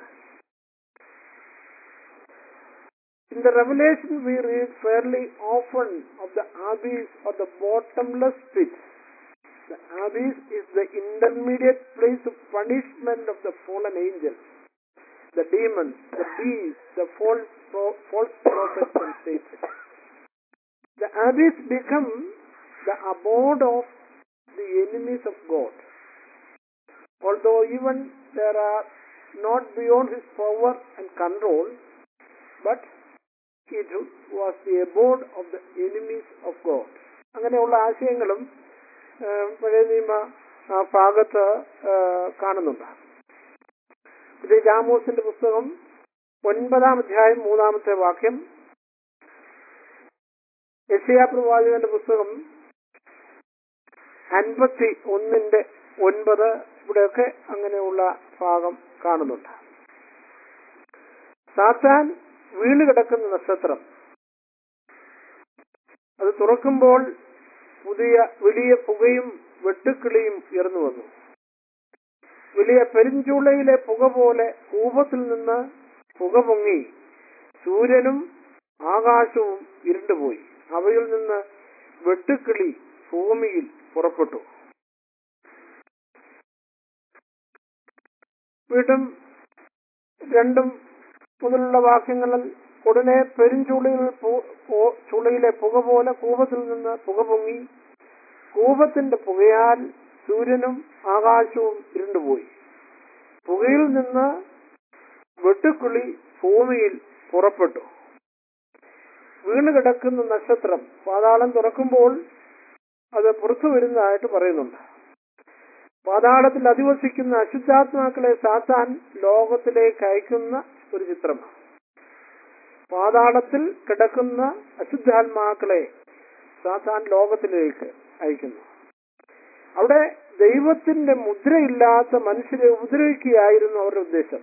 In the Revelation, we read fairly often of the abyss or the bottomless pit. The abyss is the intermediate place of punishment of the fallen angels, the demons, the beasts, the false, pro- false prophets and Satan. The abyss become the abode of the enemies of God. Although even there are not beyond his power and control, but it was the abode of the enemies of God. അങ്ങനെയുള്ള ആശയങ്ങളും പഴയ നിയമ ഭാഗത്ത് കാണുന്നുണ്ട് ഇത് ജാമോസിന്റെ പുസ്തകം ഒൻപതാം അധ്യായം മൂന്നാമത്തെ വാക്യം യശയാ പ്രവാചകന്റെ പുസ്തകം അൻപത്തി ഒന്നിന്റെ ഒൻപത് ഇവിടെയൊക്കെ അങ്ങനെയുള്ള ഭാഗം കാണുന്നുണ്ട് സാത്താൻ വീണ് കിടക്കുന്ന നക്ഷത്രം അത് തുറക്കുമ്പോൾ പുതിയ വലിയ പുകയും വെട്ടുക്കിളിയും ഉയർന്നു വന്നു വലിയ പെരിഞ്ചൂളയിലെ പുക പോലെ കൂപത്തിൽ നിന്ന് പുക പൊങ്ങി സൂര്യനും ആകാശവും ഇരുണ്ടുപോയി അവയിൽ നിന്ന് വെട്ടുക്കിളി ഭൂമിയിൽ പുറപ്പെട്ടു വീണ്ടും രണ്ടും മുതലുള്ള വാക്യങ്ങളിൽ ഉടനെ പെരുംചൂളയിൽ ചുളയിലെ പുക പോലെ കൂപത്തിൽ നിന്ന് പുക പൊങ്ങി കൂപത്തിന്റെ പുകയാൽ സൂര്യനും ആകാശവും ഇരുണ്ടുപോയി പുകയിൽ നിന്ന് വെട്ടുക്കുളി ഭൂമിയിൽ പുറപ്പെട്ടു വീണ് കിടക്കുന്ന നക്ഷത്രം പാതാളം തുറക്കുമ്പോൾ അത് പുറത്തു വരുന്നതായിട്ട് പറയുന്നുണ്ട് പാതാളത്തിൽ അധിവസിക്കുന്ന അശുദ്ധാത്മാക്കളെ സാത്താൻ ലോകത്തിലേക്ക് അയക്കുന്ന ഒരു ചിത്രമാണ് പാതാളത്തിൽ കിടക്കുന്ന അശുദ്ധാത്മാക്കളെ സാത്താൻ ലോകത്തിലേക്ക് അയക്കുന്നു അവിടെ ദൈവത്തിന്റെ മുദ്രയില്ലാത്ത മനുഷ്യരെ ഉപദ്രവിക്കുകയായിരുന്നു അവരുടെ ഉദ്ദേശം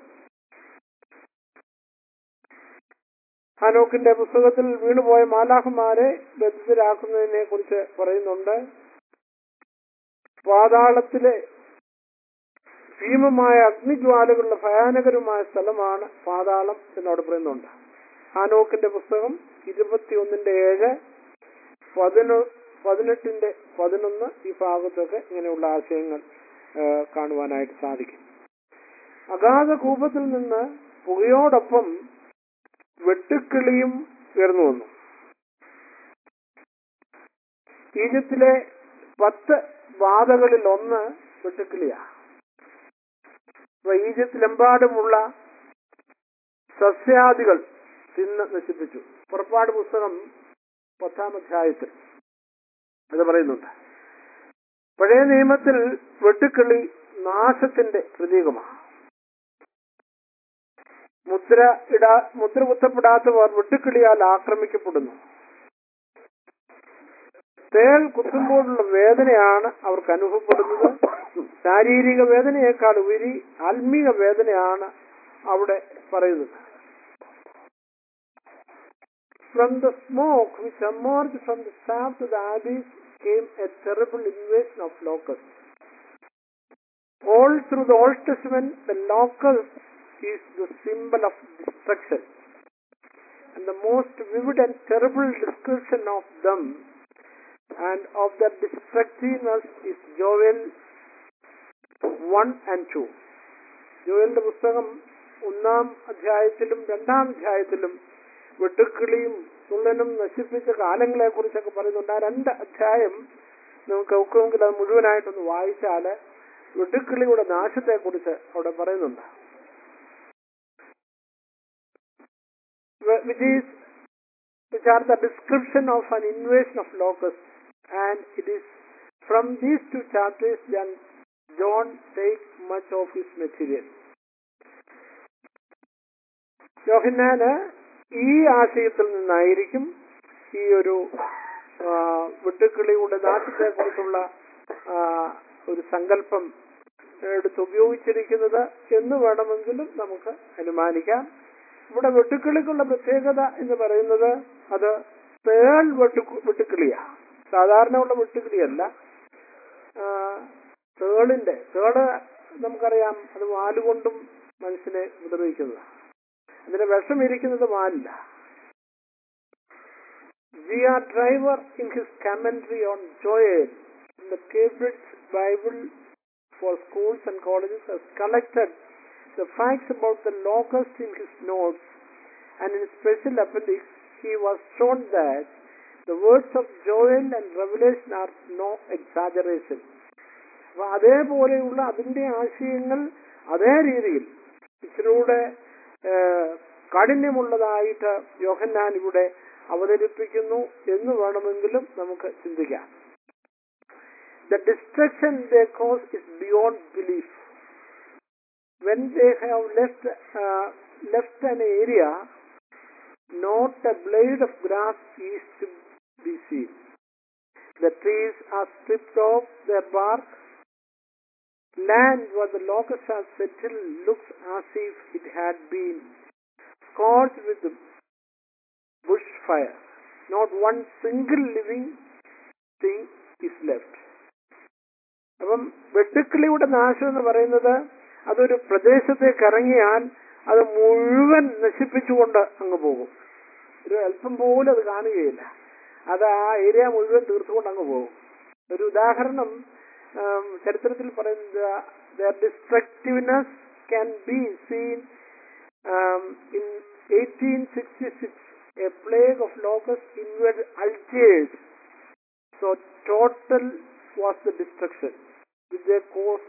ഹാനോക്കിന്റെ പുസ്തകത്തിൽ വീണുപോയ മാലാഹുമാരെ ബന്ധിതരാക്കുന്നതിനെ കുറിച്ച് പറയുന്നുണ്ട് പാതാളത്തിലെ ഭീമമായ അഗ്നിജ്വാലകളുടെ ഭയാനകരമായ സ്ഥലമാണ് പാതാളം എന്നോട് പറയുന്നുണ്ട് ഹാനോക്കിന്റെ പുസ്തകം ഇരുപത്തിയൊന്നിന്റെ ഏഴ് പതിനൊ പതിനെട്ടിന്റെ പതിനൊന്ന് ഈ ഭാഗത്തൊക്കെ ഇങ്ങനെയുള്ള ആശയങ്ങൾ ആ, കാണുവാനായിട്ട് സാധിക്കും അഗാധ കൂപത്തിൽ നിന്ന് പുകയോടൊപ്പം വെട്ടുക്കിളിയും ഉയർന്നു വന്നു ഈജിപ്തിലെ പത്ത് ബാധകളിൽ ഒന്ന് വെട്ടുക്കിളിയാണ് അപ്പൊ ഈജിപ്തിലെമ്പാടുമുള്ള സസ്യാദികൾ തിന്ന് നശിപ്പിച്ചു പുറപ്പാട് പുസ്തകം പത്താം അധ്യായത്തിൽ അത് പറയുന്നുണ്ട് പഴയ നിയമത്തിൽ വെട്ടുക്കിളി നാശത്തിന്റെ പ്രതീകമാണ് മുദ്ര ഇടാ മുദ്ര കുത്തപ്പെടാത്തവർ വെട്ടുക്കിളിയാൽ ആക്രമിക്കപ്പെടുന്നു തേൾ കുത്തുമ്പോഴുള്ള വേദനയാണ് അവർക്ക് അനുഭവപ്പെടുന്നത് ശാരീരിക വേദനയേക്കാൾ ഉപരി ആത്മീക വേദനയാണ് അവിടെ പറയുന്നത് From the smoke which emerged from the shaft of the abyss came a terrible invasion of locusts. All through the Old Testament, the locust is the symbol of destruction. And the most vivid and terrible description of them and of their destructiveness is Joel 1 and 2. ജോയലിന്റെ പുസ്തകം ഒന്നാം അധ്യായത്തിലും രണ്ടാം അധ്യായത്തിലും വെട്ടുക്കിളിയും തുള്ളനും നശിപ്പിച്ച കാലങ്ങളെ കുറിച്ചൊക്കെ പറയുന്നുണ്ട് ആ രണ്ട് അധ്യായം നമുക്ക് ഒക്കുമെങ്കിൽ അത് മുഴുവനായിട്ടൊന്ന് വായിച്ചാല് വെട്ടുക്കിളിയുടെ നാശത്തെ കുറിച്ച് അവിടെ പറയുന്നുണ്ട് which is which are the description of an invasion of locusts and it is from these two chapters then John takes much of his material. യോഹന്നാന് ഈ ആശയത്തിൽ നിന്നായിരിക്കും ഈ ഒരു ആ, വെട്ടുക്കിളിയുടെ നാശത്തെ കുറിച്ചുള്ള ഒരു സങ്കല്പം എടുത്ത് ഉപയോഗിച്ചിരിക്കുന്നത് എന്ന് വേണമെങ്കിലും നമുക്ക് അനുമാനിക്കാം ഇവിടെ വെട്ടുക്കിളിക്കുള്ള പ്രത്യേകത എന്ന് പറയുന്നത് അത് തേൾ വെട്ടു വെട്ടുക്കിളിയാണ് സാധാരണ ഉള്ള വെട്ടുക്കിളിയല്ല ആ, തേളിന്റെ തേള് നമുക്കറിയാം അത് വാലുകൊണ്ടും മനുഷ്യനെ ഉപദ്രവിക്കുന്നതാണ് അതിന്റെ വിഷം ഇരിക്കുന്നത് വാലില്ല G R Driver in his commentary on Joel in the Cambridge Bible for schools and colleges has collected the facts about the locust in his notes and in special appendix he was shown that the words of Joel and Revelation are no exaggeration. അപ്പൊ അതേപോലെയുള്ള അതിന്റെ ആശയങ്ങൾ അതേ രീതിയിൽ ഇച്ചിലൂടെ ഏഹ്, കാഠിന്യമുള്ളതായിട്ട് യോഹന്നാൻ ഇവിടെ അവതരിപ്പിക്കുന്നു എന്ന് വേണമെങ്കിലും നമുക്ക് ചിന്തിക്കാം the destruction the cause is beyond belief when they have left uh, left an area, not a blade of grass is to be seen. The trees are stripped off their bark. Land where the locusts have settled looks as if it had been scorched with the bushfire. Not one single living thing is left. അപ്പം വെട്ടുക്കിളിയുടെ നാശം എന്ന് പറയുന്നത് അതൊരു പ്രദേശത്തേക്ക് ഇറങ്ങിയാൽ അത് മുഴുവൻ നശിപ്പിച്ചുകൊണ്ട് അങ്ങ് പോകും ഒരു അല്പം പോലും അത് കാണുകയില്ല അത് ആ ഏരിയ മുഴുവൻ തീർത്തുകൊണ്ട് അങ്ങ് പോകും ഒരു ഉദാഹരണം ആം, ചരിത്രത്തിൽ പറയുന്നത് destructiveness can be seen in eighteen sixty six a plague of locusts invaded Algiers so total was the destruction with a cost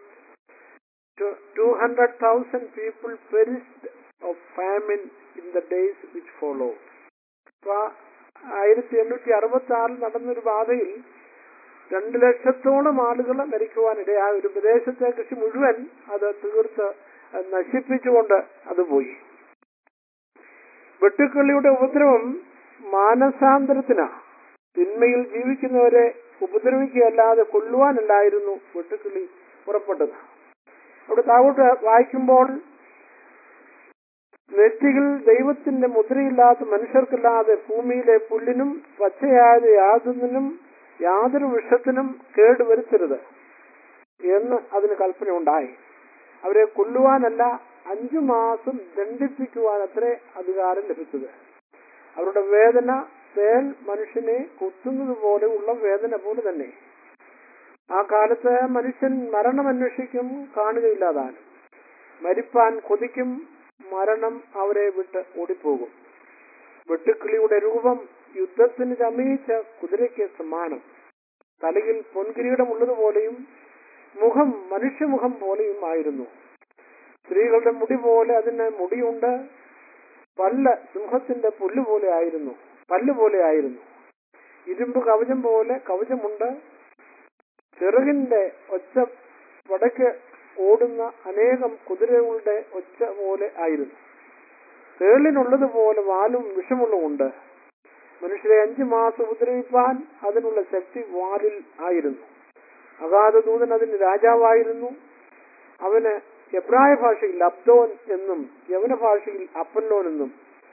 200,000 people perished of famine in the days which followed. അപ്പൊ ആയിരത്തി എണ്ണൂറ്റി അറുപത്തി ആറിൽ നടന്നൊരു ബാധയിൽ രണ്ട് ലക്ഷത്തോളം ആളുകൾ മരിക്കുവാനിടയായ ഒരു പ്രദേശത്തെ കൃഷി മുഴുവൻ അത് തീർത്ത് നശിപ്പിച്ചുകൊണ്ട് അത് പോയി വെട്ടുക്കിളിയുടെ ഉപദ്രവം മാനസാന്തരത്തിനാ തിന്മയിൽ ജീവിക്കുന്നവരെ ഉപദ്രവിക്കുകയല്ലാതെ കൊല്ലുവാനല്ലായിരുന്നു വെട്ടുക്കിളി പുറപ്പെട്ടത് അവിടെ താഴോട്ട് വായിക്കുമ്പോൾ നെറ്റിയിൽ ദൈവത്തിന്റെ മുദ്രയില്ലാത്ത മനുഷ്യർക്കില്ലാതെ ഭൂമിയിലെ പുല്ലിനും പച്ചയായ യാതൊന്നിനും യാതൊരു വിഷത്തിനും കേടുവരുത്തരുത് എന്ന് അതിന് കൽപ്പന ഉണ്ടായി അവരെ കൊല്ലുവാനല്ല അഞ്ചു മാസം ദണ്ഡിപ്പിക്കുവാൻ അത്രേ അധികാരം ലഭിച്ചത് അവരുടെ വേദന തേൽ മനുഷ്യനെ കുത്തുന്നത് പോലെ ഉള്ള വേദന പോലെ തന്നെ ആ കാലത്ത് മനുഷ്യൻ മരണം അന്വേഷിക്കും കാണുകയില്ലാതാനും മരിപ്പാൻ കൊതിക്കും മരണം അവരെ വിട്ട് ഓടിപ്പോകും വെട്ടുക്കിളിയുടെ രൂപം യുദ്ധത്തിന് ചമയിച്ച കുതിരയ്ക്ക് സമാനം തലയിൽ പൊൻകിരീടമുള്ളതുപോലെയും മുഖം മനുഷ്യമുഖം പോലെയും ആയിരുന്നു സ്ത്രീകളുടെ മുടി പോലെ അതിന് മുടിയുണ്ട് പല്ല് സിംഹത്തിന്റെ പുല്ല് പോലെ ആയിരുന്നു പല്ല് പോലെ ആയിരുന്നു ഇരുമ്പ് കവചം പോലെ കവചമുണ്ട് ചെറുകിന്റെ ഒച്ച വടക്ക് ഓടുന്ന അനേകം കുതിരകളുടെ ഒച്ച പോലെ ആയിരുന്നു തേളിനുള്ളതുപോലെ വാലും വിഷമുള്ളതുണ്ട് മനുഷ്യരെ അഞ്ചു മാസം ഉപദ്രവിപ്പാൻ അതിനുള്ള ശക്തി വാലിൽ ആയിരുന്നു അഗാധദൂതൻ അതിന് രാജാവായിരുന്നു അവന് എബ്രായ ഭാഷയിൽ അബ്ദോൻ എന്നും യവന ഭാഷയിൽ അപ്പല്ലോൻ എന്നും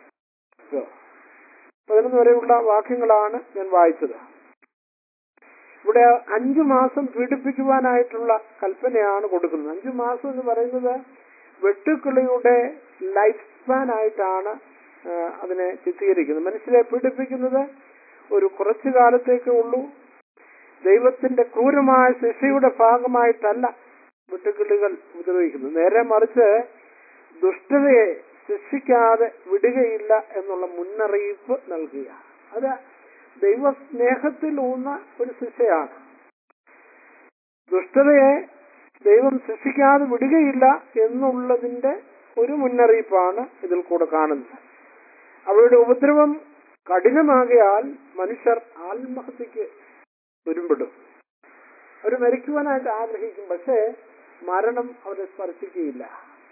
പതിനൊന്ന് വരെയുള്ള വാക്യങ്ങളാണ് ഞാൻ വായിച്ചത് ഇവിടെ അഞ്ചു മാസം പീഡിപ്പിക്കുവാനായിട്ടുള്ള കൽപ്പനയാണ് കൊടുക്കുന്നത് അഞ്ചു മാസം എന്ന് പറയുന്നത് വെട്ടുക്കിളിയുടെ ലൈഫ് സ്പാൻ ആയിട്ടാണ് ആ, അതിനെ ചിത്രീകരിക്കുന്നത് മനുഷ്യരെ പീഡിപ്പിക്കുന്നത് ഒരു കുറച്ചു കാലത്തേക്കേ ഉള്ളൂ ദൈവത്തിന്റെ ക്രൂരമായ ശിക്ഷയുടെ ഭാഗമായിട്ടല്ല വെട്ടുക്കിളികൾ ഉപദ്രവിക്കുന്നത് നേരെ മറിച്ച് ദുഷ്ടതയെ ശിക്ഷിക്കാതെ വിടുകയില്ല എന്നുള്ള മുന്നറിയിപ്പ് നൽകുക അത് ദൈവസ്നേഹത്തിൽ ഊന്ന ഒരു ശിക്ഷയാണ് ദുഷ്ടതയെ ദൈവം ശിക്ഷിക്കാതെ വിടുകയില്ല എന്നുള്ളതിന്റെ ഒരു മുന്നറിയിപ്പാണ് ഇതിൽ കൂടെ കാണുന്നത് അവരുടെ ഉപദ്രവം കഠിനമാകിയാൽ മനുഷ്യർ ആത്മഹത്യക്ക് ഒരുമ്പെടും അവർ മരിക്കുവാനായിട്ട് ആഗ്രഹിക്കും പക്ഷേ മരണം അവരെ സ്പർശിക്കുകയില്ല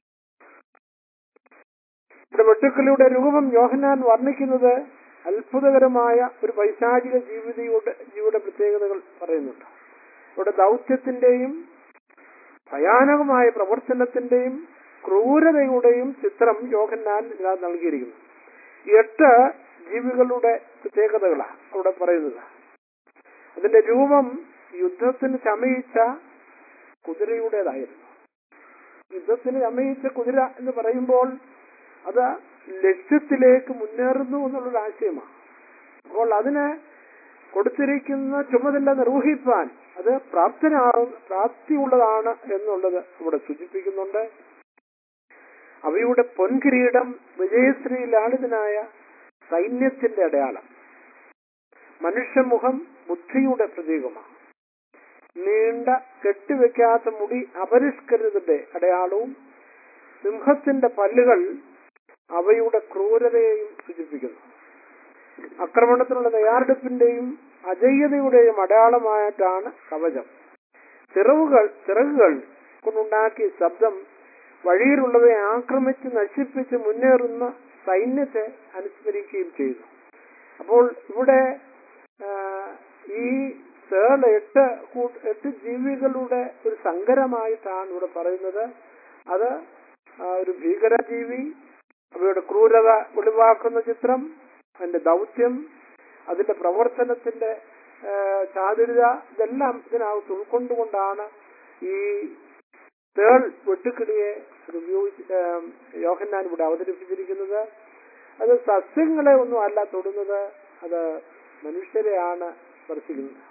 ഇവിടെ വെട്ടുക്കളിയുടെ രൂപം യോഹന്നാൻ വർണ്ണിക്കുന്നത് അത്ഭുതകരമായ ഒരു പൈശാചിക ജീവിതയുടെ ജീവിയുടെ പ്രത്യേകതകൾ പറയുന്നുണ്ട് ഇവിടെ ദൗത്യത്തിന്റെയും ഭയാനകമായ പ്രവർത്തനത്തിന്റെയും ക്രൂരതയുടെയും ചിത്രം യോഹന്നാൻ ഇതിനകത്ത് നൽകിയിരിക്കുന്നു എട്ട് ജീവികളുടെ പ്രത്യേകതകളാണ് അവിടെ പറയുന്നത് അതിന്റെ രൂപം യുദ്ധത്തിന് ചമയിച്ച കുതിരയുടേതായിരുന്നു യുദ്ധത്തിന് ചമയിച്ച കുതിര എന്ന് പറയുമ്പോൾ അത് ലക്ഷ്യത്തിലേക്ക് മുന്നേറുന്നു എന്നുള്ളൊരു ആശയമാണ് അപ്പോൾ അതിന് കൊടുത്തിരിക്കുന്ന ചുമതല നിർവഹിപ്പാൻ അത് പ്രാപ്തനാകും പ്രാപ്തിയുള്ളതാണ് എന്നുള്ളത് ഇവിടെ സൂചിപ്പിക്കുന്നുണ്ട് അവയുടെ പൊൻകിരീടം വിജയശ്രീ ലാളിതനായ സൈന്യത്തിന്റെ അടയാളം മനുഷ്യമുഖം ബുദ്ധിയുടെ പ്രതീകമാണ് നീണ്ട കെട്ടിവെക്കാത്ത മുടി അപരിഷ്കൃതയുടെ അടയാളവും സിംഹത്തിന്റെ പല്ലുകൾ അവയുടെ ക്രൂരതയെയും സൂചിപ്പിക്കുന്നു ആക്രമണത്തിനുള്ള തയ്യാറെടുപ്പിന്റെയും അജയ്യതയുടെയും അടയാളമായിട്ടാണ് കവചം ചിറവുകൾ ചിറകുകൾ കൊണ്ടുണ്ടാക്കിയ ശബ്ദം വഴിയിലുള്ളവയെ ആക്രമിച്ച് നശിപ്പിച്ച് മുന്നേറുന്ന സൈന്യത്തെ അനുസ്മരിക്കുകയും ചെയ്തു അപ്പോൾ ഇവിടെ ആ, ഈ തേൾ എട്ട് കൂ- എട്ട് ജീവികളുടെ ഒരു സങ്കരമായിട്ടാണ് ഇവിടെ പറയുന്നത് അത് ആ, ഒരു ഭീകരജീവി അവയുടെ ക്രൂരത ഒളിവാക്കുന്ന ചിത്രം അതിന്റെ ദൗത്യം അതിന്റെ പ്രവർത്തനത്തിന്റെ ആ, ചാതുരത ഇതെല്ലാം ഇതിനകത്ത് ഉൾക്കൊണ്ടുകൊണ്ടാണ് ഈ തേൾ വെട്ടുക്കിളിയെ അത് ഉപയോഗിച്ച് ആ, യോഹന്നാൻ ഇവിടെ അവതരിപ്പിച്ചിരിക്കുന്നത് അത് സസ്യങ്ങളെ ഒന്നും അല്ല തൊടുന്നത് അത് മനുഷ്യരെയാണ് സ്പർശിക്കുന്നത്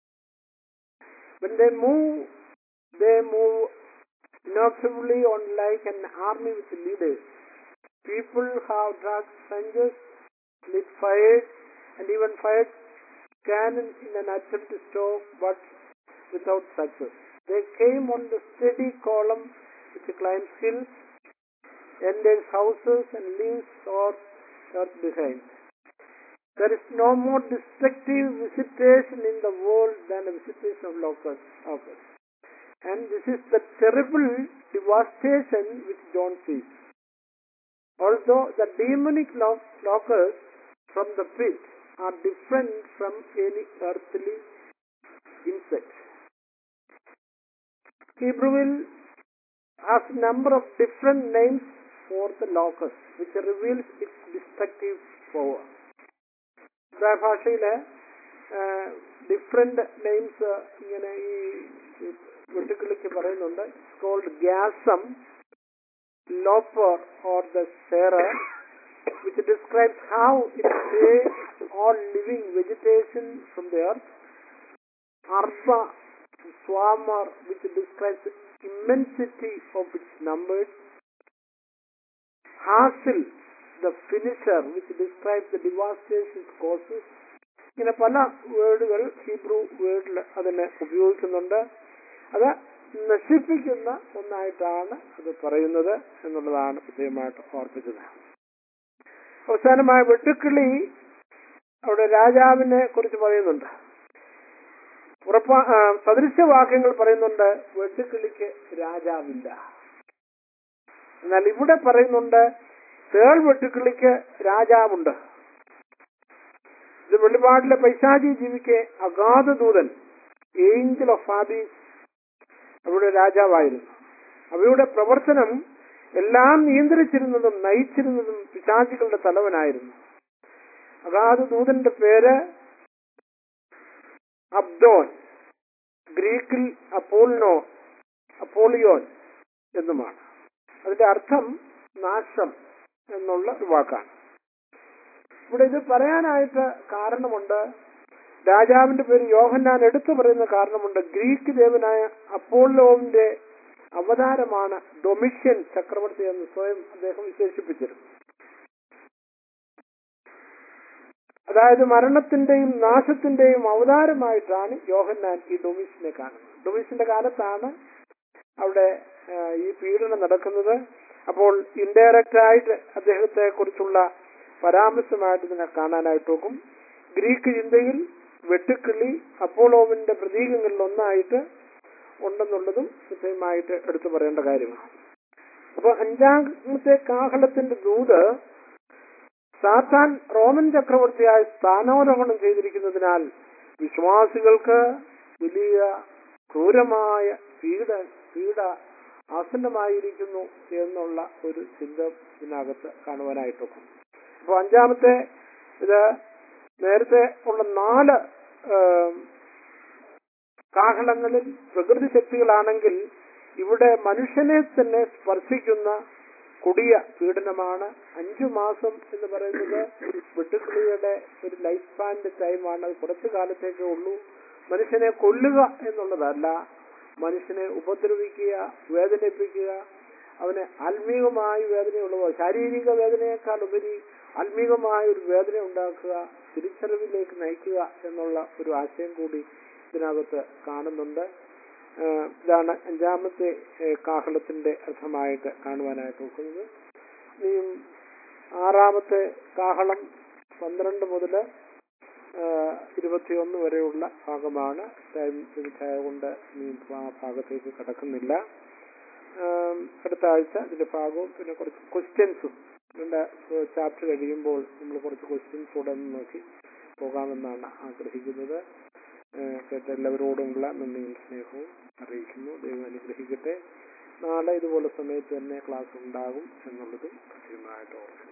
When they move, they move inexorably on like an army with leaders. People have dragged trenches, lit fires, and even fired cannon in an attempt to stop, but without success. They came on the steady column which climbs hills, enters houses, and leaves earth, earth behind. There is no more destructive visitation in the world than a visitation of locusts. locusts. And this is the terrible devastation which John sees. Although the demonic lo- locusts from the pit are different from any earthly insect. Hebrew has number of different names for the locust, which reveals its destructive power. Ibrahim ഭാഷയില് different names ഇങ്ങനെ ഈ വെട്ടുക്കിളിക്ക് പറയുന്നുണ്ട് called gazam lopper or the shearer which describes how it saves all living vegetation from the earth. Arba Swamar, which describes the immensity of its numbers. Hasil, the finisher, which describes the devastation it causes. ഇങ്ങനെ പല വേർഡുകൾ Hebrew വേർഡിൽ അതിനെ ഉപയോഗിക്കുന്നുണ്ട് അത് നശിപ്പിക്കുന്ന ഒന്നായിട്ടാണ് അത് പറയുന്നത് എന്നുള്ളതാണ് പ്രത്യേകമായിട്ട് ഓർപ്പിച്ചത് അവസാനമായ വെട്ടുക്കിളി അവിടെ രാജാവിനെ കുറിച്ച് പറയുന്നുണ്ട് ഉറപ്പാ ആ, സദൃശവാക്യങ്ങൾ പറയുന്നുണ്ട് വെട്ടുക്കിളിക്ക് രാജാവില്ല എന്നാൽ ഇവിടെ പറയുന്നുണ്ട് തേൾ വെട്ടുക്കിളിക്ക് രാജാവുണ്ട് ഇത് വെളിപാടിലെ പൈശാചി ജീവിക്ക് അഗാധ ദൂതൻ ഏഞ്ചൽ ഓഫ് ആബീസ് അവരുടെ രാജാവായിരുന്നു അവയുടെ പ്രവർത്തനം എല്ലാം നിയന്ത്രിച്ചിരുന്നതും നയിച്ചിരുന്നതും പിശാചികളുടെ തലവനായിരുന്നു അഗാധ ദൂതന്റെ പേര് അബ്ദോൻ ഗ്രീക്കിൽ അപ്പോളിനോ അപ്പോളിയോൻ എന്നുമാണ് അതിന്റെ അർത്ഥം നാശം എന്നുള്ള ഒരു വാക്കാണ് ഇവിടെ ഇത് പറയാനായിട്ട് കാരണമുണ്ട് രാജാവിന്റെ പേര് യോഹന്നാൻ എടുത്തു പറയുന്ന കാരണമുണ്ട് ഗ്രീക്ക് ദേവനായ അപ്പോളോവിന്റെ അവതാരമാണ് ഡൊമിഷ്യൻ ചക്രവർത്തി എന്ന് സ്വയം അദ്ദേഹം വിശേഷിപ്പിച്ചിരുന്നു അതായത് മരണത്തിന്റെയും നാശത്തിന്റെയും അവതാരമായിട്ടാണ് യോഹന്നാൻ ഈ ഡൊമിഷ്യനെ കാണുന്നത് ഡൊമിഷ്യന്റെ കാലത്താണ് അവിടെ ആ, ഈ പീഡനം നടക്കുന്നത് അപ്പോൾ ഇൻഡയറക്റ്റ് ആയിട്ട് അദ്ദേഹത്തെ കുറിച്ചുള്ള പരാമർശമായിട്ട് ഇതിനെ കാണാനായിട്ട് നോക്കും ഗ്രീക്ക് ചിന്തയിൽ വെട്ടുക്കിളി അപ്പോളോവിന്റെ പ്രതീകങ്ങളിൽ ഒന്നായിട്ട് ഉണ്ടെന്നുള്ളതും കൃത്യമായിട്ട് എടുത്തു പറയേണ്ട കാര്യമാണ് അപ്പൊ അഞ്ചാമത്തെ കാഹളത്തിന്റെ ദൂത് സാത്താൻ റോമൻ ചക്രവർത്തിയായി സ്ഥാനാരോഹണം ചെയ്തിരിക്കുന്നതിനാൽ വിശ്വാസികൾക്ക് വലിയ ക്രൂരമായ പീഡ പീഡ ആസന്നമായിരിക്കുന്നു എന്നുള്ള ഒരു ചിന്ത ഇതിനകത്ത് കാണുവാനായിട്ടൊക്കും അപ്പൊ അഞ്ചാമത്തെ ഇത് നേരത്തെ ഉള്ള നാല് ഏം, കാഹളങ്ങളിൽ പ്രകൃതി ശക്തികളാണെങ്കിൽ ഇവിടെ മനുഷ്യനെ തന്നെ സ്പർശിക്കുന്ന കൊടിയ പീഡനമാണ് അഞ്ചു മാസം എന്ന് പറയുന്നത് വെട്ടുക്കിളിയുടെ ഒരു ലൈഫ് സ്പാൻ്റെ ടൈമാണ് അത് കുറച്ചു കാലത്തേക്കേ ഉള്ളൂ മനുഷ്യനെ കൊല്ലുക എന്നുള്ളതല്ല മനുഷ്യനെ ഉപദ്രവിക്കുക വേദനിപ്പിക്കുക അവന് ആത്മീകമായ വേദനയുള്ളവ ശാരീരിക വേദനയേക്കാൾ ഉപരി ആത്മീകമായ ഒരു വേദന ഉണ്ടാക്കുക തിരിച്ചറിവിലേക്ക് നയിക്കുക എന്നുള്ള ഒരു ആശയം കൂടി ഇതിനകത്ത് കാണുന്നുണ്ട് ഏഹ് ഇതാണ് അഞ്ചാമത്തെ ഏഹ് കാഹളത്തിന്റെ അർത്ഥമായിട്ട് കാണുവാനായിട്ട് നോക്കുന്നത് ഇനിയും ആറാമത്തെ കാഹളം പന്ത്രണ്ട് മുതൽ ഇരുപത്തിയൊന്ന് വരെയുള്ള ഭാഗമാണ് ടൈം കൊണ്ട് ഇനി ആ ഭാഗത്തേക്ക് കടക്കുന്നില്ല ഏഹ് അടുത്ത ആഴ്ച ഇതിന്റെ ഭാഗവും പിന്നെ കുറച്ച് ക്വസ്റ്റ്യൻസും ഇതിന്റെ ചാപ്റ്റർ കഴിയുമ്പോൾ നമ്മൾ കുറച്ച് ക്വസ്റ്റ്യൻസ് കൂടെ ഒന്ന് നോക്കി പോകാമെന്നാണ് ആഗ്രഹിക്കുന്നത് ഏഹ് കേട്ട എല്ലാവരോടുമുള്ള നന്ദിയും സ്നേഹവും അറിയിക്കുന്നു ദൈവം അനുഗ്രഹിക്കട്ടെ നാളെ ഇതുപോലെ സമയത്ത് തന്നെ ക്ലാസ് ഉണ്ടാകും എന്നുള്ളതും കൃത്യമായിട്ട് ഓർക്കുക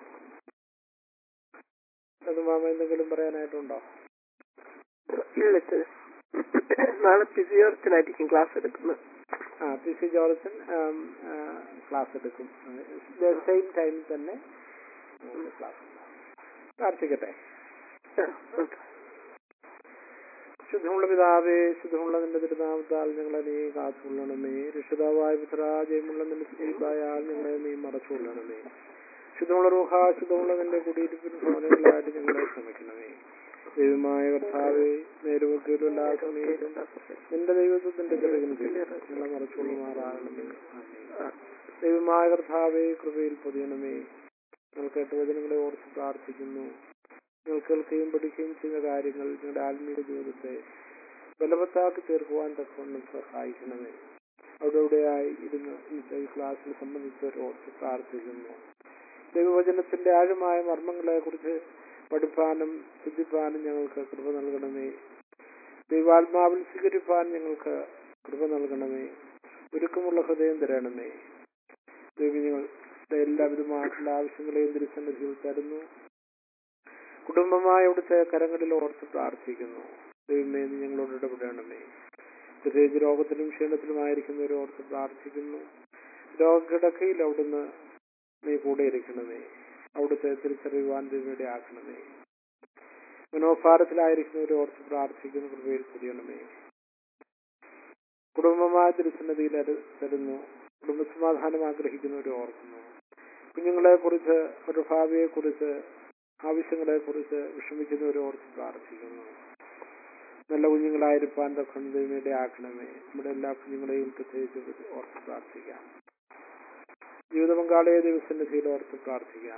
അത് മാമ എന്തെങ്കിലും പറയാനായിട്ടുണ്ടോ ഇല്ല അച്ഛൻ. നാളെ ഫിസിയോളജിനായിരിക്കും ക്ലാസ് എടുക്കുന്നത് ആ പി സി ജോർജൻ ക്ലാസ് എടുക്കും സെയിം ടൈം തന്നെ ക്ലാസ് പ്രാർത്ഥിക്കട്ടെ ആ, ഓക്കെ. ശുദ്ധമുള്ള പിതാവേ ശുദ്ധമുള്ള നിന്റെ തിരുനാമത്താൽ ഞങ്ങളെ നീ കാത്തുകൊള്ളണമേ രക്ഷിതാവായ പുത്ര ജയമുള്ള നിന്റെ സ്നേഹിതായാൽ ഞങ്ങളെ നീ മറച്ചുകൊള്ളണമേ ശുദ്ധമുള്ള റൂഹ ശുദ്ധമുള്ള നിന്റെ കുടിയിരിപ്പിന് ഭവനങ്ങളായിട്ട് ഞങ്ങളെ ശ്രമിക്കണമേ ദൈവമായ കർത്താവേ നേരുവക്കയിലും എല്ലാ സമയത്തും നിന്റെ ദൈവത്വത്തിന്റെ ചെറുകിന് ഞങ്ങളെ മറച്ചുകൊള്ളുമാറാകണമേ ആമേൻ. ദൈവമായ കർത്താവേ കൃപയിൽ പൊതിയണമേ ഞങ്ങൾ കേട്ട വചനങ്ങളെ ഓർത്ത് പ്രാർത്ഥിക്കുന്നു നിങ്ങൾ കേൾക്കുകയും പഠിക്കുകയും ചെയ്യുന്ന കാര്യങ്ങൾ നിങ്ങളുടെ ആത്മീയ ജീവിതത്തെ ബലവത്താക്കി തീർക്കുവാൻ തക്കവണ്ണം സഹായിക്കണമേ അവിടെ ഇവിടെയായി ഇരുന്ന് ഇന്നത്തെ ഈ ക്ലാസ്സിൽ സംബന്ധിച്ചവരോർത്ത് പ്രാർത്ഥിക്കുന്നു ദൈവവചനത്തിന്റെ ആഴമായ മർമ്മങ്ങളെ കുറിച്ച് പഠിപ്പാനും ചിന്തിപ്പാനും ഞങ്ങൾക്ക് കൃപ നൽകണമേ ദൈവാത്മാവിൽ സ്വീകരിപ്പാൻ ഞങ്ങൾക്ക് കൃപ നൽകണമേ ഒരുക്കമുള്ള ഹൃദയം തരണമേ ദൈവം ഞങ്ങളുടെ എല്ലാവിധമായിട്ടുള്ള ആവശ്യങ്ങളെയും തിരുസന്നിധിയിൽ തരുന്നു കുടുംബമായ അവിടുത്തെ കരങ്ങളിൽ ഓർത്ത് പ്രാർത്ഥിക്കുന്നു ദൈവമേ നീ ഞങ്ങളോട് ഇടപെടണമേ പ്രത്യേകിച്ച് രോഗത്തിലും ക്ഷീണത്തിലുമായിരിക്കുന്നവരെ ഓർത്ത് പ്രാർത്ഥിക്കുന്നു രോഗക്കിടക്കയിൽ അവിടുന്ന് നീ കൂടെ ഇരിക്കണമേ അവിടുത്തെ തിരിച്ചറിയുവാൻ ദൈവയുടെ ആക്കണമേ മനോഭാരത്തിലായിരിക്കുന്നവരെ ഓർത്ത് പ്രാർത്ഥിക്കുന്നു കൃപയിൽ പൊതിയണമേ കുടുംബമായ തിരുസന്നതിയിൽ അരു- തരുന്നു കുടുംബസമാധാനം ആഗ്രഹിക്കുന്നവരെ ഓർക്കുന്നു കുഞ്ഞുങ്ങളെ കുറിച്ച് അവരുടെ ഭാവിയെ കുറിച്ച് ആവശ്യങ്ങളെ കുറിച്ച് വിഷമിക്കുന്നവരെ ഓർത്ത് പ്രാർത്ഥിക്കുന്നു നല്ല കുഞ്ഞുങ്ങളായിരിക്കാൻ തക്കം ദൈവയുടെ ആക്കണമേ നമ്മുടെ എല്ലാ കുഞ്ഞുങ്ങളെയും പ്രത്യേകിച്ച് ഓർത്ത് പ്രാർത്ഥിക്കാം ജീവിത പങ്കാളിയെ ദിവസന്നിധിയിൽ ഓർത്ത് പ്രാർത്ഥിക്കാം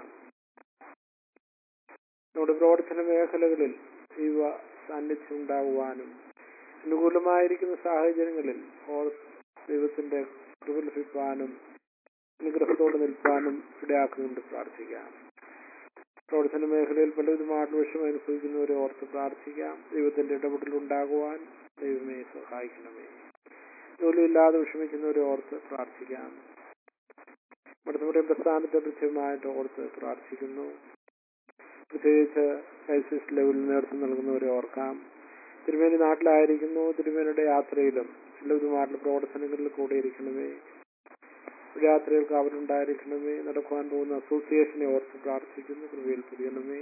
നമ്മുടെ പ്രവർത്തന മേഖലകളിൽ ദൈവ സാന്നിധ്യം ഉണ്ടാകുവാനും അനുകൂലമായിരിക്കുന്ന സാഹചര്യങ്ങളിൽ ഓർ ദൈവത്തിന്റെ കൃപ ലഭിക്കാനും അനുഗ്രഹത്തോടെ നിൽക്കാനും ഇടയാക്കുന്നുണ്ട് പ്രാർത്ഥിക്കാം പ്രവർത്തന മേഖലയിൽ പലവിധമായിട്ടുള്ള വിഷമം അനുഭവിക്കുന്നവരെ ഓർത്ത് പ്രാർത്ഥിക്കാം ദൈവത്തിന്റെ ഇടപെടൽ ഉണ്ടാകുവാൻ ദൈവമേ സഹായിക്കണമേ ജോലിയില്ലാതെ വിഷമിക്കുന്നവരെ ഓർത്ത് പ്രാർത്ഥിക്കാം നമ്മുടെ പ്രസ്ഥാനത്തെ കൃത്യമായിട്ട് ഓർത്ത് പ്രാർത്ഥിക്കുന്നു പ്രത്യേകിച്ച് ക്രൈസിസ് ലെവലിൽ നേതൃത്വം നൽകുന്നവരെ ഓർക്കാം തിരുമേനി നാട്ടിലായിരിക്കുന്നു തിരുമേനിയുടെ യാത്രയിലും എല്ലാവിധമായിട്ടുള്ള പ്രവർത്തനങ്ങളിൽ കൂടെ ഇരിക്കണമേ യാത്രകൾക്ക് അവരുണ്ടായിരിക്കണമേ നടക്കുവാൻ പോകുന്ന അസോസിയേഷനെ ഓർത്ത് പ്രാർത്ഥിക്കുന്നു കൃപയിൽ പുതിയണമേ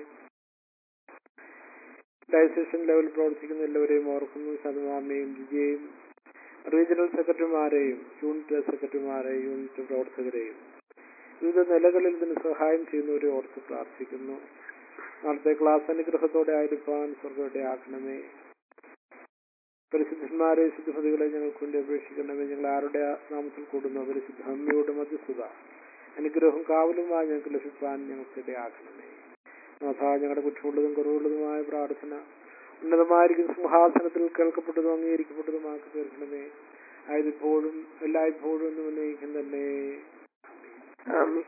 ഡയസേഷൻ ലെവലിൽ പ്രവർത്തിക്കുന്ന എല്ലാവരെയും ഓർക്കുന്നു ശതമാമയും ജിജിയെയും റീജിയണൽ സെക്രട്ടറിമാരെയും യൂണിറ്റ് സെക്രട്ടറിമാരെയും യൂണിറ്റ് പ്രവർത്തകരെയും വിവിധ നിലകളിൽ ഇതിന് സഹായം ചെയ്യുന്നവരെ ഓർത്ത് പ്രാർത്ഥിക്കുന്നു നാളത്തെ ക്ലാസ് അനുഗ്രഹത്തോടെ ആയിരിക്കാൻ സ്വർഗത്തെ ആക്കണമേ പരിശുദ്ധന്മാരെ ശുദ്ധമതികളെ ഞങ്ങൾക്ക് വേണ്ടി അപേക്ഷിക്കണമേ ഞങ്ങൾ ആരുടെ നാമത്തിൽ കൂടുന്നു പരിശുദ്ധ അമ്മയുടെ മധ്യസ്ഥത അനുഗ്രഹം കാവലുമായി ഞങ്ങൾക്ക് ലഭിക്കാൻ ഞങ്ങൾക്ക് ഇടയാക്കണമേ നാഥാ ഞങ്ങളുടെ കുറ്റമുള്ളതും കുറവുള്ളതുമായ പ്രാർത്ഥന ഉന്നതമായിരിക്കുന്ന സിംഹാസനത്തിൽ കേൾക്കപ്പെട്ടതും അംഗീകരിക്കപ്പെട്ടതുമാക്കി തീർക്കണമേ ആയതിപ്പോഴും എല്ലായ്പ്പോഴും എന്ന് ഉന്നയിക്കും തന്നെ ആമീൻ.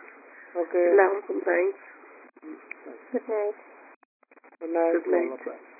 ഓക്കെ എല്ലാവർക്കും thanks good night good night Good night.